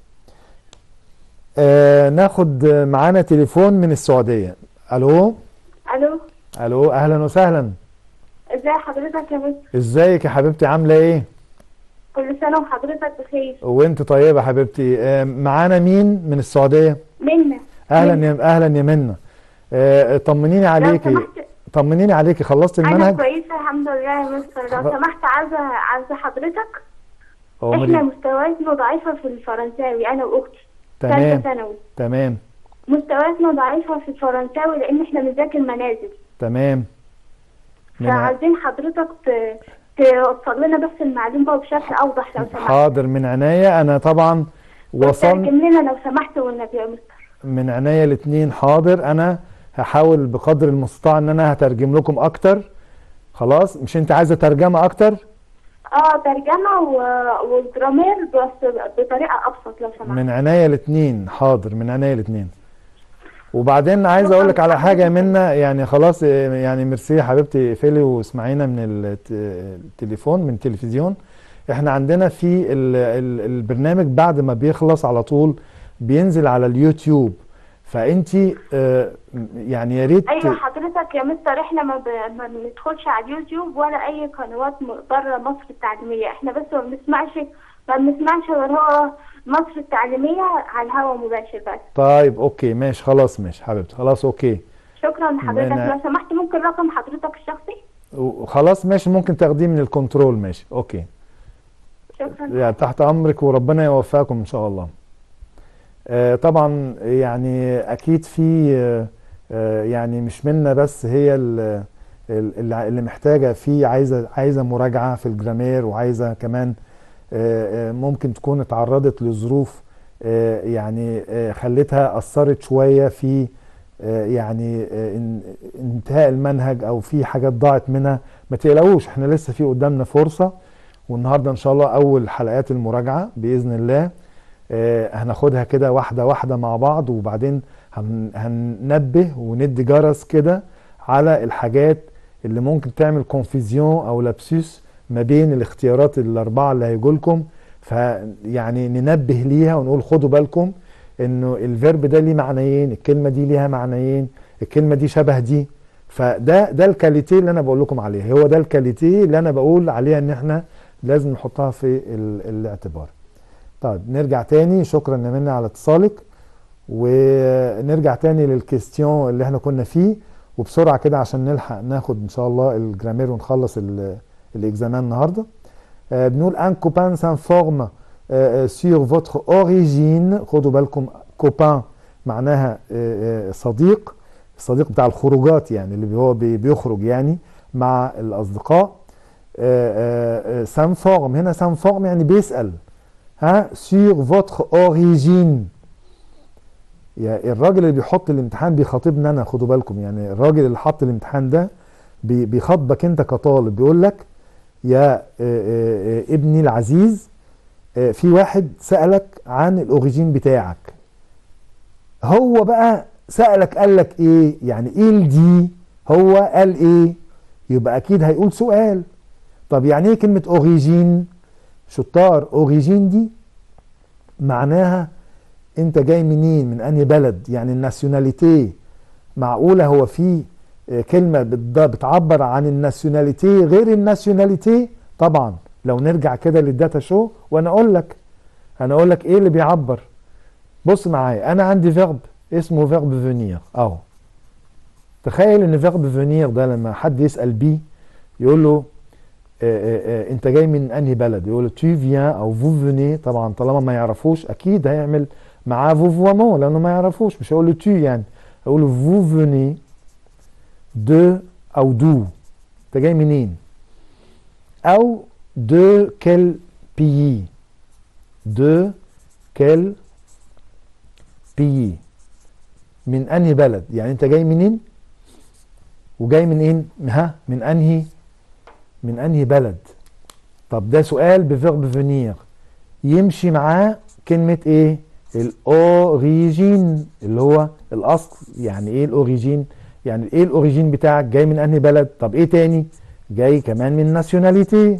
آه ناخد معانا تليفون من السعوديه الو الو الو اهلا وسهلا ازي حضرتك يا مستر ازيك يا حبيبتي عامله ايه كل سنه وحضرتك بخير وانت طيبه حبيبتي آه معانا مين من السعوديه منا اهلا يا اهلا يا منى آه طمنيني عليكي سمحت طمنيني عليكي خلصتي انا المنهج كويسه الحمد لله يا مستر لو خ- سمحت عايزه عايزه حضرتك هو احنا مريم. مستوياتنا ضعيفه في الفرنساوي انا واختي تمام ثالثه ثانوي تمام مستوياتنا ضعيفه في الفرنساوي لان احنا بنذاكر منازل تمام من فعايزين حضرتك ت- توصل لنا بس المعلومه بشكل اوضح لو سمحت حاضر من عناية انا طبعا وصل ترجم لنا لو سمحت والنبي يا مستر من عناية الاتنين حاضر انا هحاول بقدر المستطاع ان انا هترجم لكم اكتر خلاص مش انت عايزه ترجمه اكتر اه ترجمه و... والجرامير بس بطريقه ابسط لو سمحت من عناية الاتنين حاضر من عناية الاتنين وبعدين عايز اقول لك على حاجه منا يعني خلاص إيه، يعني ميرسي يا حبيبتي اقفلي واسمعينا من الت- التليفون من التلفزيون احنا عندنا في ال- ال- البرنامج بعد ما بيخلص على طول بينزل على اليوتيوب فانت يعني يا ريت ايوه حضرتك يا مستر احنا ما, ب... ما بندخلش على اليوتيوب ولا اي قنوات م- بره مصر التعليميه احنا بس ما بنسمعش ما بنسمعش غير هو مصر التعليميه على الهواء مباشر بس طيب اوكي ماشي خلاص ماشي حبيبتي خلاص اوكي شكرا لحضرتك من- لو سمحت ممكن رقم حضرتك الشخصي وخلاص ماشي ممكن تاخديه من الكنترول ماشي اوكي شكرا يعني تحت امرك وربنا يوفقكم ان شاء الله آه، طبعا يعني اكيد في آه، آه، يعني مش منا بس هي ال- ال- اللي محتاجه في عايزه عايزه مراجعه في الجرامير وعايزه كمان آه، آه، ممكن تكون اتعرضت لظروف آه، يعني آه، خلتها اثرت شويه في آه، يعني آه، ان- انتهاء المنهج او في حاجات ضاعت منها ما تقلقوش احنا لسه في قدامنا فرصه والنهارده ان شاء الله اول حلقات المراجعه باذن الله آه، هناخدها كده واحده واحده مع بعض وبعدين هن- هننبه وندي جرس كده على الحاجات اللي ممكن تعمل كونفيزيون او لابسوس ما بين الاختيارات الاربعه اللي هيجوا لكم فيعني ننبه ليها ونقول خدوا بالكم انه الفيرب ده ليه معنيين الكلمه دي ليها معنيين الكلمه دي شبه دي فده ده الكاليتي اللي انا بقول لكم عليه هو ده الكاليتي اللي انا بقول عليها ان احنا لازم نحطها في ال- الاعتبار طيب نرجع تاني شكرا يا منى على اتصالك ونرجع تاني للكيستيون اللي احنا كنا فيه وبسرعه كده عشان نلحق ناخد ان شاء الله الجرامير ونخلص ال- الاكزامان النهارده آه، بنقول ان كوبان سانفورم سور فوتر اوريجين خدوا بالكم كوبان معناها آه، آه، صديق الصديق بتاع الخروجات يعني اللي هو بي- بيخرج يعني مع الاصدقاء سانفورم هنا سانفورم يعني بيسال ها سور فوتر اوريجين يعني الراجل اللي بيحط الامتحان بيخاطبني انا خدوا بالكم يعني الراجل اللي حط الامتحان ده بي- بيخاطبك انت كطالب بيقول لك يا آه، آه، آه، ابني العزيز آه، في واحد سألك عن الاوريجين بتاعك هو بقى سألك قال لك ايه يعني ايه الدي هو قال ايه يبقى اكيد هيقول سؤال طب يعني ايه كلمة اوريجين شطار اوريجين دي معناها انت جاي منين من انهي بلد يعني الناسيوناليتي معقولة هو في آه، كلمة بت- بتعبر عن الناسيوناليتي غير الناسيوناليتي طبعا لو نرجع كده للداتا شو وانا اقول لك انا اقول لك ايه اللي بيعبر بص معايا انا عندي فيرب اسمه فيرب فينير اهو تخيل ان فيرب فينير ده لما حد يسال بيه يقول له آه، آه، آه، انت جاي من انهي بلد يقول له tu viens او vous venez طبعا طالما ما يعرفوش اكيد هيعمل معاه فوفوامون لانه ما يعرفوش مش هيقول له tu يعني هيقول له vous venez de او دو انت جاي منين او de quel pays de quel pays من انهي بلد يعني انت جاي منين وجاي من ايه ها من انهي من انهي بلد طب ده سؤال بفيرب فينير يمشي معاه كلمة ايه الاوريجين اللي هو الاصل يعني ايه الاوريجين يعني ايه الاوريجين بتاعك جاي من انهي بلد طب ايه تاني جاي كمان من ناسيوناليتي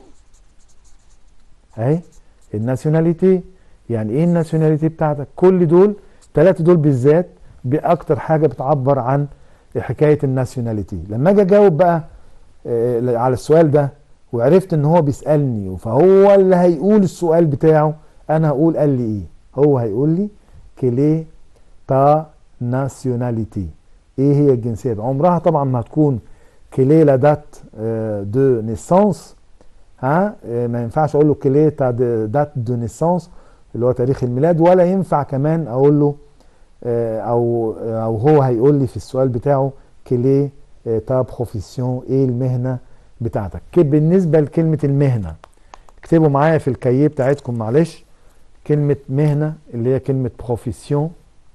اهي الناسيوناليتي يعني ايه الناسيوناليتي بتاعتك كل دول ثلاثة دول بالذات باكتر حاجة بتعبر عن حكاية الناسيوناليتي لما اجي اجاوب بقى آه، على السؤال ده وعرفت ان هو بيسألني فهو اللي هيقول السؤال بتاعه انا هقول قال لي ايه هو هيقول لي كلي تا ناسيوناليتي ايه هي الجنسية عمرها طبعا ما هتكون كلي لا دات دو نيسانس ها آه، ما ينفعش اقول له كلي تا دات دو نيسانس اللي هو تاريخ الميلاد ولا ينفع كمان اقول له آه، او او هو هيقول لي في السؤال بتاعه كلي آه، تا بروفيسيون ايه المهنه بتاعتك كده بالنسبه لكلمه المهنه اكتبوا معايا في الكاييه بتاعتكم معلش كلمه مهنه اللي هي كلمه بروفيسيون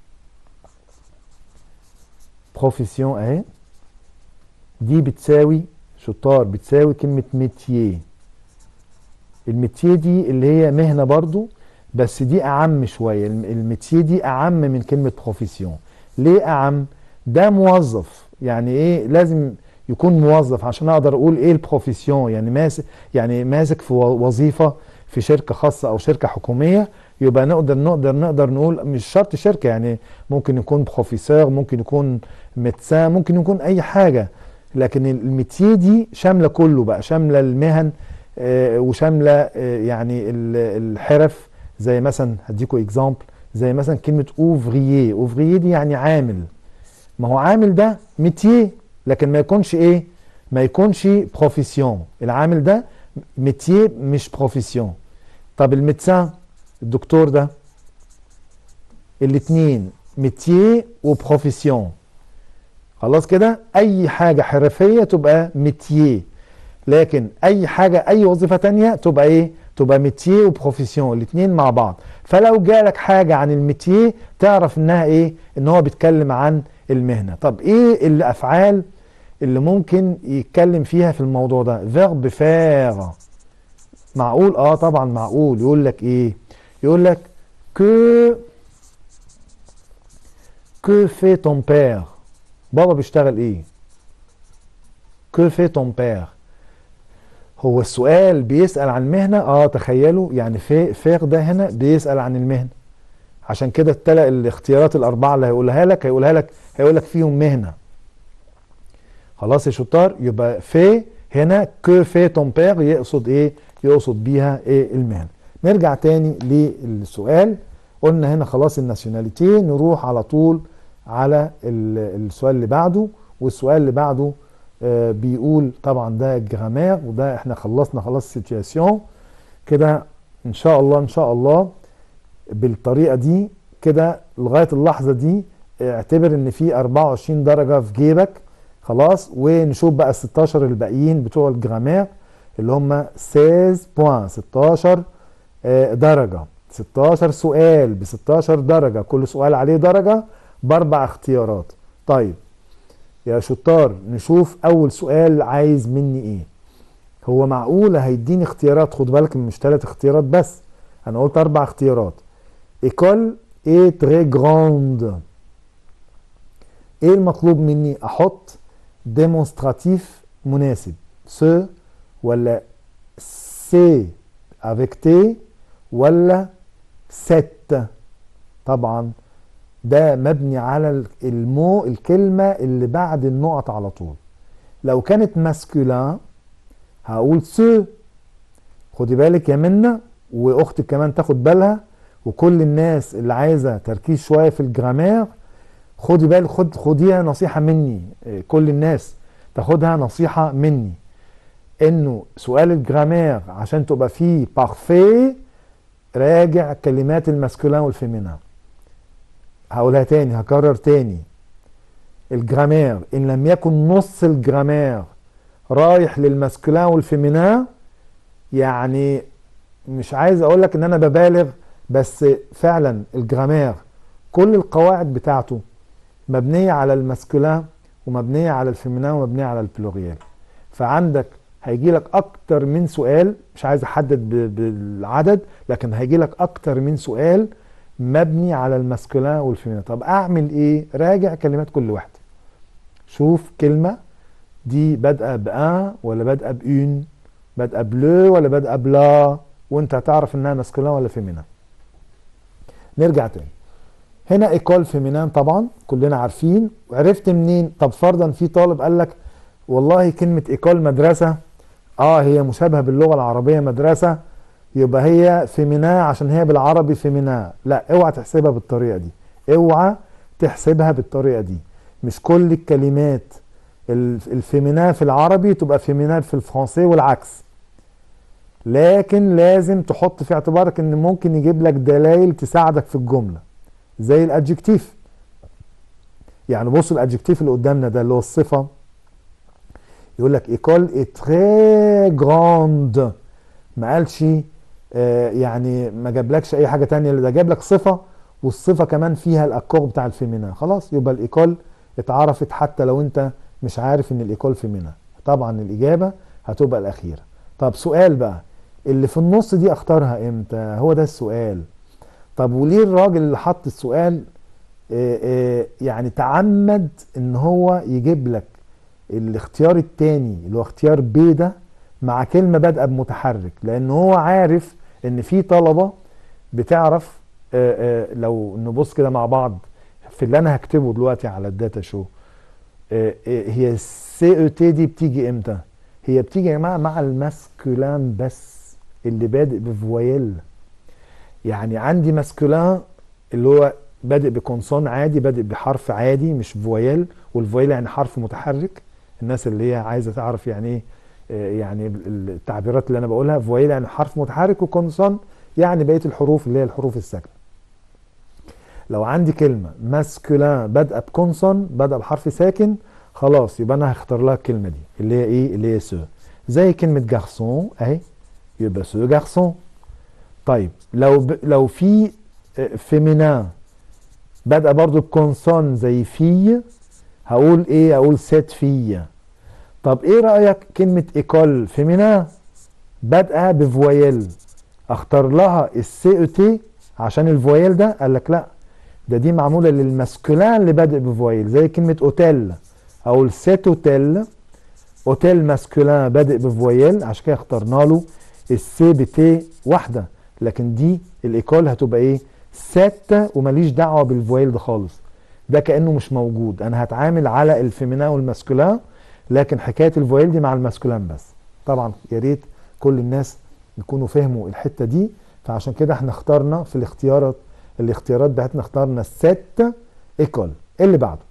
بروفيسيون اهي دي بتساوي شطار بتساوي كلمه ميتييه الميتييه دي اللي هي مهنه برضو بس دي اعم شويه الم- الميتييه دي اعم من كلمه بروفيسيون ليه اعم ده موظف يعني ايه لازم يكون موظف عشان اقدر اقول ايه البروفيسيون يعني ماسك يعني ماسك في و- وظيفه في شركه خاصه او شركه حكوميه يبقى نقدر نقدر نقدر نقول مش شرط شركه يعني ممكن يكون بروفيسور ممكن يكون ميدسان ممكن يكون اي حاجه لكن الميتيه دي شامله كله بقى شامله المهن آه، وشامله آه، يعني ال- الحرف زي مثلا هديكوا اكزامبل زي مثلا كلمه اوفرييه اوفرييه دي يعني عامل ما هو عامل ده ميتيه لكن ما يكونش ايه ما يكونش بروفيسيون العامل ده ميتيه مش بروفيسيون طب الميدسان الدكتور ده الاتنين ميتيه وبروفيسيون خلاص كده اي حاجه حرفيه تبقى ميتيه لكن اي حاجه اي وظيفه تانية تبقى ايه تبقى ميتيه وبروفيسيون الاثنين مع بعض فلو جالك حاجه عن الميتيه تعرف انها ايه ان هو بيتكلم عن المهنه طب ايه الافعال اللي ممكن يتكلم فيها في الموضوع ده فيرب فير معقول اه طبعا معقول يقول لك ايه يقول لك que que fait ton père بابا بيشتغل ايه que fait ton père هو السؤال بيسأل عن مهنة اه تخيلوا يعني في فيغ ده هنا بيسأل عن المهنة عشان كده التلا الاختيارات الأربعة اللي هيقولها لك هيقولها لك هيقول لك فيهم مهنة خلاص يا شطار يبقى في هنا كو في تون بير يقصد ايه يقصد بيها ايه المهنة نرجع تاني للسؤال قلنا هنا خلاص الناسيوناليتي نروح على طول على ال- السؤال اللي بعده والسؤال اللي بعده آه، بيقول طبعا ده جرامير وده احنا خلصنا خلاص سيتواسيون كده ان شاء الله ان شاء الله بالطريقه دي كده لغايه اللحظه دي اعتبر ان في 24 درجه في جيبك خلاص ونشوف بقى ال 16 الباقيين بتوع الجرامير اللي هم 16 بوان 16 آه، درجه 16 سؤال ب 16 درجه كل سؤال عليه درجه باربع اختيارات طيب يا شطار نشوف اول سؤال عايز مني ايه هو معقول هيديني اختيارات خد بالك مش ثلاث اختيارات بس انا قلت اربع اختيارات ايكول ايه تري جراند ايه المطلوب مني احط ديمونستراتيف مناسب سو ولا سي افيك تي ولا ست طبعا ده مبني على المو الكلمة اللي بعد النقط على طول لو كانت ماسكولان هقول سو خدي بالك يا منى واختك كمان تاخد بالها وكل الناس اللي عايزة تركيز شوية في الجرامير خدي بالك خد خديها نصيحة مني إيه، كل الناس تاخدها نصيحة مني انه سؤال الجرامير عشان تبقى فيه بارفي راجع كلمات الماسكولين والفيمينين هقولها تاني هكرر تاني الجرامير ان لم يكن نص الجرامير رايح للماسكولين والفيمينان يعني مش عايز اقول لك ان انا ببالغ بس فعلا الجرامير كل القواعد بتاعته مبنية على الماسكولين ومبنية على الفيمينان ومبنية على البلوريال فعندك هيجي لك اكتر من سؤال مش عايز احدد ب- بالعدد لكن هيجي لك اكتر من سؤال مبني على الماسكولين والفيمينان طب اعمل ايه راجع كلمات كل واحده شوف كلمه دي بادئه بان ولا بادئه بون بادئه بلو ولا بادئه بلا وانت هتعرف انها ماسكولين ولا فيمينان نرجع تاني هنا ايكول فيمينان طبعا كلنا عارفين وعرفت منين طب فرضا في طالب قال لك والله كلمة ايكول مدرسة اه هي مشابهة باللغة العربية مدرسة يبقى هي فيمينا عشان هي بالعربي فيمينا لا اوعى تحسبها بالطريقة دي اوعى تحسبها بالطريقة دي مش كل الكلمات ال- الفيمينا في العربي تبقى فيمينا في الفرنسي والعكس لكن لازم تحط في اعتبارك ان ممكن يجيب لك دلائل تساعدك في الجملة زي الادجكتيف يعني بص الادجكتيف اللي قدامنا ده اللي هو الصفة يقول لك ايكول اي تري جراند ما قالش آه، يعني ما جابلكش اي حاجه تانية ده جاب لك صفه والصفه كمان فيها الاكور بتاع الفيمينا خلاص يبقى الايكول اتعرفت حتى لو انت مش عارف ان الايكول فيمينا طبعا الاجابه هتبقى الاخيره طب سؤال بقى اللي في النص دي اختارها امتى هو ده السؤال طب وليه الراجل اللي حط السؤال آه، آه، يعني تعمد ان هو يجيب لك الاختيار التاني اللي هو اختيار ب ده مع كلمة بادئة بمتحرك لأن هو عارف إن في طلبة بتعرف آه، آه، لو نبص كده مع بعض في اللي أنا هكتبه دلوقتي على الداتا شو آه، آه، هي السي او تي دي بتيجي امتى؟ هي بتيجي يا جماعة مع الماسكولان بس اللي بادئ بفويل يعني عندي ماسكولان اللي هو بادئ بكونسون عادي بادئ بحرف عادي مش فويل والفويل يعني حرف متحرك الناس اللي هي عايزه تعرف يعني ايه آه، يعني ال- التعبيرات اللي انا بقولها فويل يعني حرف متحرك وكونسون يعني بقيه الحروف اللي هي الحروف الساكنه لو عندي كلمه ماسكولين بادئه بكونسون بادئه بحرف ساكن خلاص يبقى انا هختار لها الكلمه دي اللي هي ايه اللي هي سو زي كلمه جارسون اهي يبقى سو جارسون طيب لو ب... لو في فيمينان بادئه برضو بكونسون زي في هقول ايه اقول سيت في طب ايه رايك كلمه ايكول فيمينا بادئه بفويل اختار لها السي او تي عشان الفويل ده قال لك لا ده دي معموله للماسكولين اللي بادئ بفويل زي كلمه اوتيل اقول سيت اوتيل اوتيل ماسكولين بادئ بفويل عشان كده اخترنا له السي بتي واحده لكن دي الايكول هتبقى ايه ست وماليش دعوه بالفويل ده خالص ده كانه مش موجود انا هتعامل على الفيمينا والماسكولين لكن حكايه الفويل دي مع الماسكولين بس طبعا يا ريت كل الناس يكونوا فهموا الحته دي فعشان كده احنا اخترنا في الاختيارات الاختيارات بتاعتنا اخترنا الست ايكول اللي بعده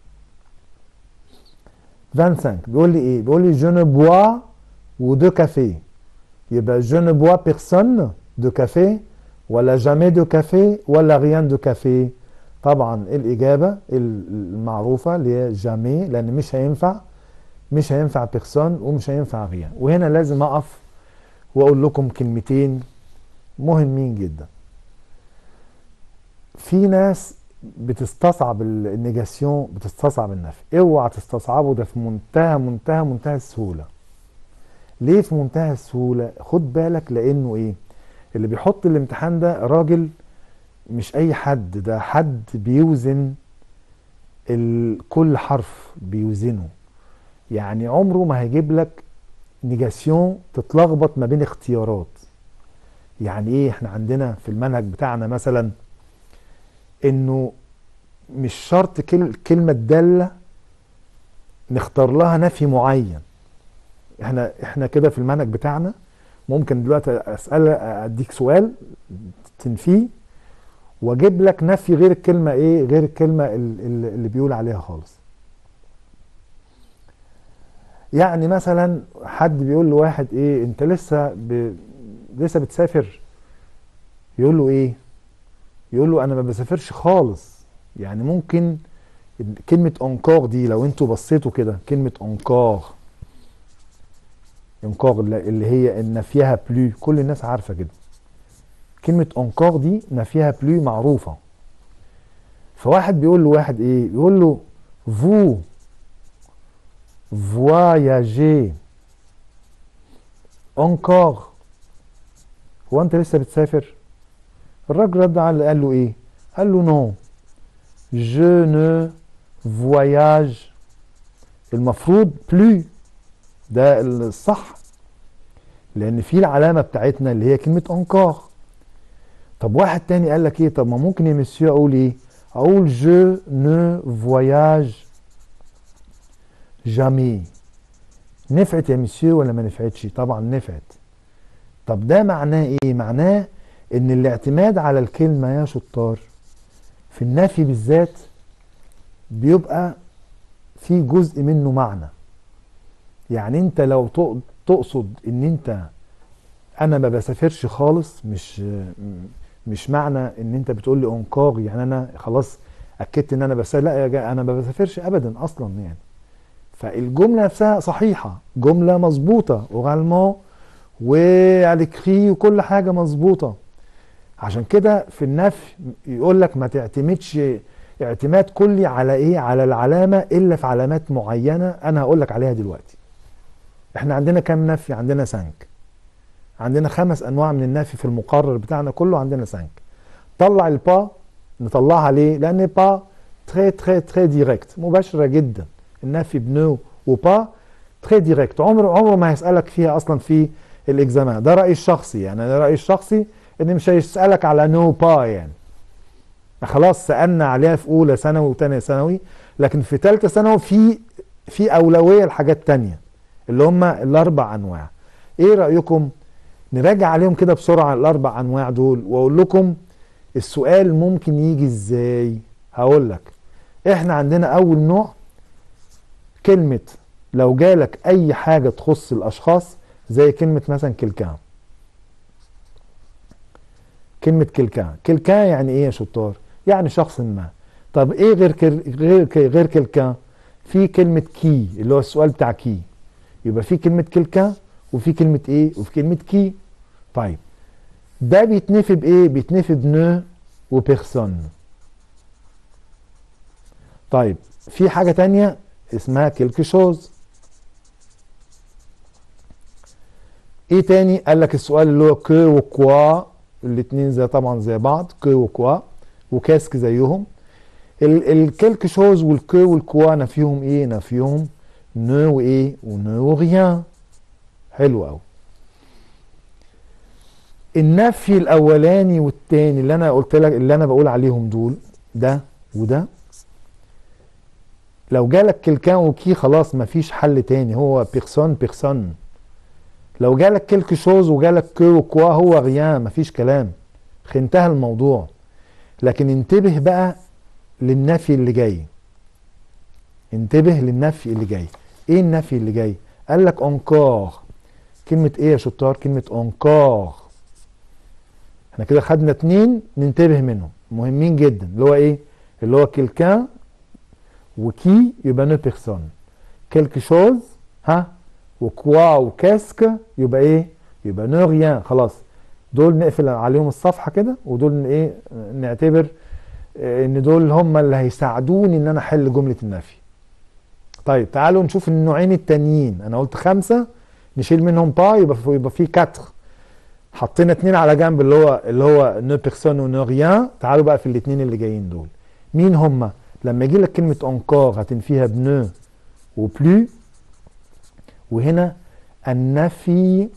25 بيقول لي ايه بيقول لي جو ne bois ou de café يبقى je ne bois personne de café ولا jamais de café ولا rien de café طبعا الإجابة المعروفة اللي هي jamais لأن مش هينفع مش هينفع بيرسون ومش هينفع غير وهنا لازم أقف وأقول لكم كلمتين مهمين جدا في ناس بتستصعب النيجاسيون بتستصعب النفي اوعى تستصعبه ده في منتهى منتهى منتهى السهولة ليه في منتهى السهولة خد بالك لأنه إيه اللي بيحط الامتحان ده راجل مش اي حد ده حد بيوزن ال... كل حرف بيوزنه يعني عمره ما هيجيب لك نيجاسيون تتلخبط ما بين اختيارات يعني ايه احنا عندنا في المنهج بتاعنا مثلا انه مش شرط كل... كلمة دالة نختار لها نفي معين احنا احنا كده في المنهج بتاعنا ممكن دلوقتي اسال اديك سؤال تنفيه واجيب لك نفي غير الكلمه ايه غير الكلمه اللي بيقول عليها خالص يعني مثلا حد بيقول لواحد ايه انت لسه ب... لسه بتسافر يقول له ايه يقول له انا ما بسافرش خالص يعني ممكن كلمه انكور دي لو انتوا بصيتوا كده كلمه انكور انكور اللي هي ان نفيها بلو كل الناس عارفه كده كلمه انكور دي نفيها بلو معروفه فواحد بيقول له واحد ايه بيقول له فو voyager encore هو انت لسه بتسافر الراجل رد على قال له ايه قال له نو je ne voyage المفروض بلو ده الصح لان في العلامه بتاعتنا اللي هي كلمه انكار طب واحد تاني قال لك ايه طب ما ممكن يا مسيو اقول ايه اقول je ne voyage jamais نفعت يا مسيو ولا ما نفعتش طبعا نفعت طب ده معناه ايه معناه ان الاعتماد على الكلمه يا شطار في النفي بالذات بيبقى في جزء منه معنى يعني انت لو تقصد ان انت انا ما بسافرش خالص مش مش معنى ان انت بتقول لي انكار يعني انا خلاص اكدت ان انا بسافر لا يا جا انا ما بسافرش ابدا اصلا يعني فالجمله نفسها صحيحه جمله مظبوطه اورالمون والكري وكل حاجه مظبوطه عشان كده في النفي يقول لك ما تعتمدش اعتماد كلي على ايه على العلامه الا في علامات معينه انا هقول لك عليها دلوقتي احنا عندنا كام نفي عندنا سانك عندنا خمس انواع من النفي في المقرر بتاعنا كله عندنا سانك طلع البا نطلعها ليه لان با تري تري تري ديريكت مباشره جدا النفي بنو وبا تري ديريكت عمره عمره ما هيسالك فيها اصلا في الاكزامان ده رايي الشخصي يعني انا رايي الشخصي ان مش هيسالك على نو با يعني خلاص سالنا عليها في اولى ثانوي وثانيه ثانوي لكن في ثالثه ثانوي في في اولويه لحاجات تانية اللي هم الاربع انواع ايه رايكم نراجع عليهم كده بسرعه الاربع انواع دول واقول لكم السؤال ممكن يجي ازاي هقول لك احنا عندنا اول نوع كلمه لو جالك اي حاجه تخص الاشخاص زي كلمه مثلا كلكان كلمه كلكان كلكان يعني ايه يا شطار يعني شخص ما طب ايه غير كل غير غير كلكان في كلمه كي اللي هو السؤال بتاع كي يبقى في كلمه كلكان وفي كلمه ايه وفي كلمه كي طيب ده بيتنفي بايه بيتنفي بنو وبيرسون طيب في حاجه تانية اسمها كيلكو شوز ايه تاني قال لك السؤال اللي هو كو وكوا الاتنين زي طبعا زي بعض كو وكوا وكاسك زيهم الكيلك شوز والكو والكوا نفيهم ايه نفيهم نو وايه ونو وريان حلو قوي النفي الاولاني والتاني اللي انا قلت لك اللي انا بقول عليهم دول ده وده لو جالك كلكان وكي خلاص مفيش حل تاني هو بيرسون بيرسون لو جالك كلك شوز وجالك كو وكوا هو غيان مفيش كلام انتهى الموضوع لكن انتبه بقى للنفي اللي جاي انتبه للنفي اللي جاي ايه النفي اللي جاي قال لك انكور كلمة ايه يا شطار كلمة انكور احنا كده خدنا اتنين ننتبه منهم مهمين جدا اللي هو ايه اللي هو كيلكان وكي يبقى نو بيرسون كيلك شوز ها وكوا وكاسك يبقى ايه يبقى نو ريان خلاص دول نقفل عليهم الصفحه كده ودول ايه نعتبر ان دول هم اللي هيساعدوني ان انا احل جمله النفي طيب تعالوا نشوف النوعين التانيين انا قلت خمسه نشيل منهم با يبقى في يبقى في كاتر حطينا اتنين على جنب اللي هو اللي هو نو بيرسون ونو ريان تعالوا بقى في الاتنين اللي جايين دول مين هم لما يجي لك كلمه انكور هتنفيها بنو وبلو وهنا النفي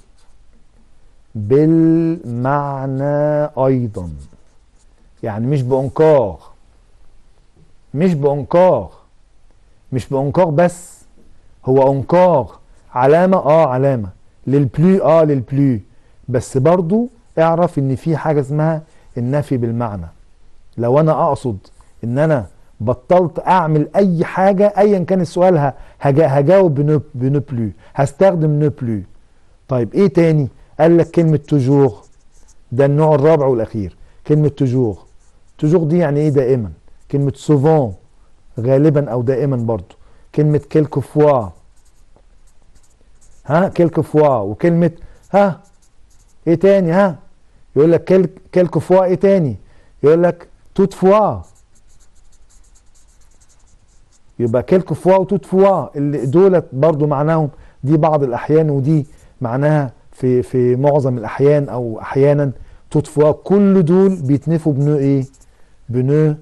بالمعنى ايضا يعني مش بانكار مش بانكار مش بانكار بس هو انكار علامه اه علامه للبلو اه للبلو بس برضو اعرف ان في حاجه اسمها النفي بالمعنى لو انا اقصد ان انا بطلت اعمل اي حاجه ايا كان السؤال هجاوب بنو بنو بلو هستخدم نو بلو طيب ايه تاني قال لك كلمه توجور ده النوع الرابع والاخير كلمه توجور توجور دي يعني ايه دائما كلمه سوفون غالبا او دائما برضو كلمه كيلكو فوا ها كيلك فوا وكلمه ها ايه تاني ها يقول لك كيلك كيلك فوا ايه تاني يقول لك توت فوا يبقى كيلك فوا وتوت فوا اللي دولت برضو معناهم دي بعض الاحيان ودي معناها في في معظم الاحيان او احيانا توت فوا كل دول بيتنفوا بنو ايه بنو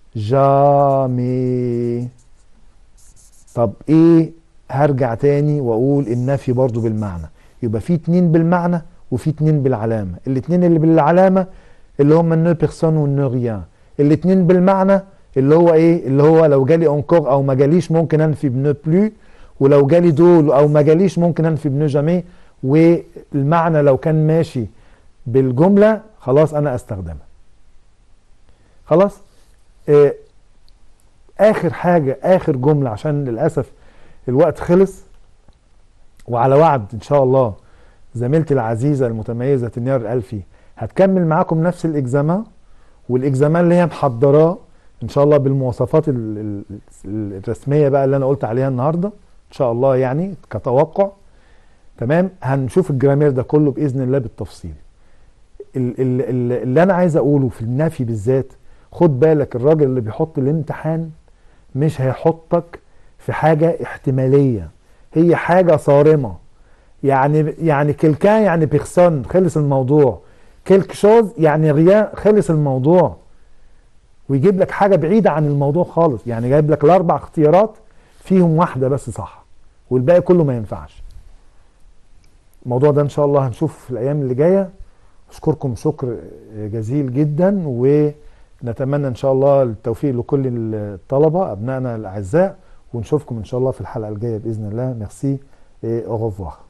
جامي طب ايه هرجع تاني واقول النفي برضو بالمعنى يبقى في اتنين بالمعنى وفي اتنين بالعلامة الاتنين اللي بالعلامة اللي هم النو بيرسون والنو ريان الاتنين بالمعنى اللي هو ايه اللي هو لو جالي انكور او ما جاليش ممكن انفي بنو بلو ولو جالي دول او ما جاليش ممكن انفي بنو جامي والمعنى لو كان ماشي بالجملة خلاص انا استخدمها خلاص آه اخر حاجة اخر جملة عشان للأسف الوقت خلص وعلى وعد ان شاء الله زميلتي العزيزة المتميزة تنيار الألفي هتكمل معاكم نفس الإكزامان والإكزامان اللي هي محضراه إن شاء الله بالمواصفات ال- ال- الرسمية بقى اللي أنا قلت عليها النهاردة إن شاء الله يعني كتوقع تمام هنشوف الجرامير ده كله بإذن الله بالتفصيل ال- ال- ال- اللي أنا عايز أقوله في النفي بالذات خد بالك الراجل اللي بيحط الامتحان مش هيحطك في حاجة احتمالية هي حاجة صارمة يعني يعني كلكان يعني بيرسون خلص الموضوع كلك شوز يعني ريان خلص الموضوع ويجيب لك حاجة بعيدة عن الموضوع خالص يعني جايب لك الأربع اختيارات فيهم واحدة بس صح والباقي كله ما ينفعش الموضوع ده إن شاء الله هنشوف في الأيام اللي جاية أشكركم شكر جزيل جدا ونتمنى إن شاء الله التوفيق لكل الطلبة أبنائنا الأعزاء ونشوفكم إن شاء الله في الحلقة الجاية بإذن الله ميرسي et au revoir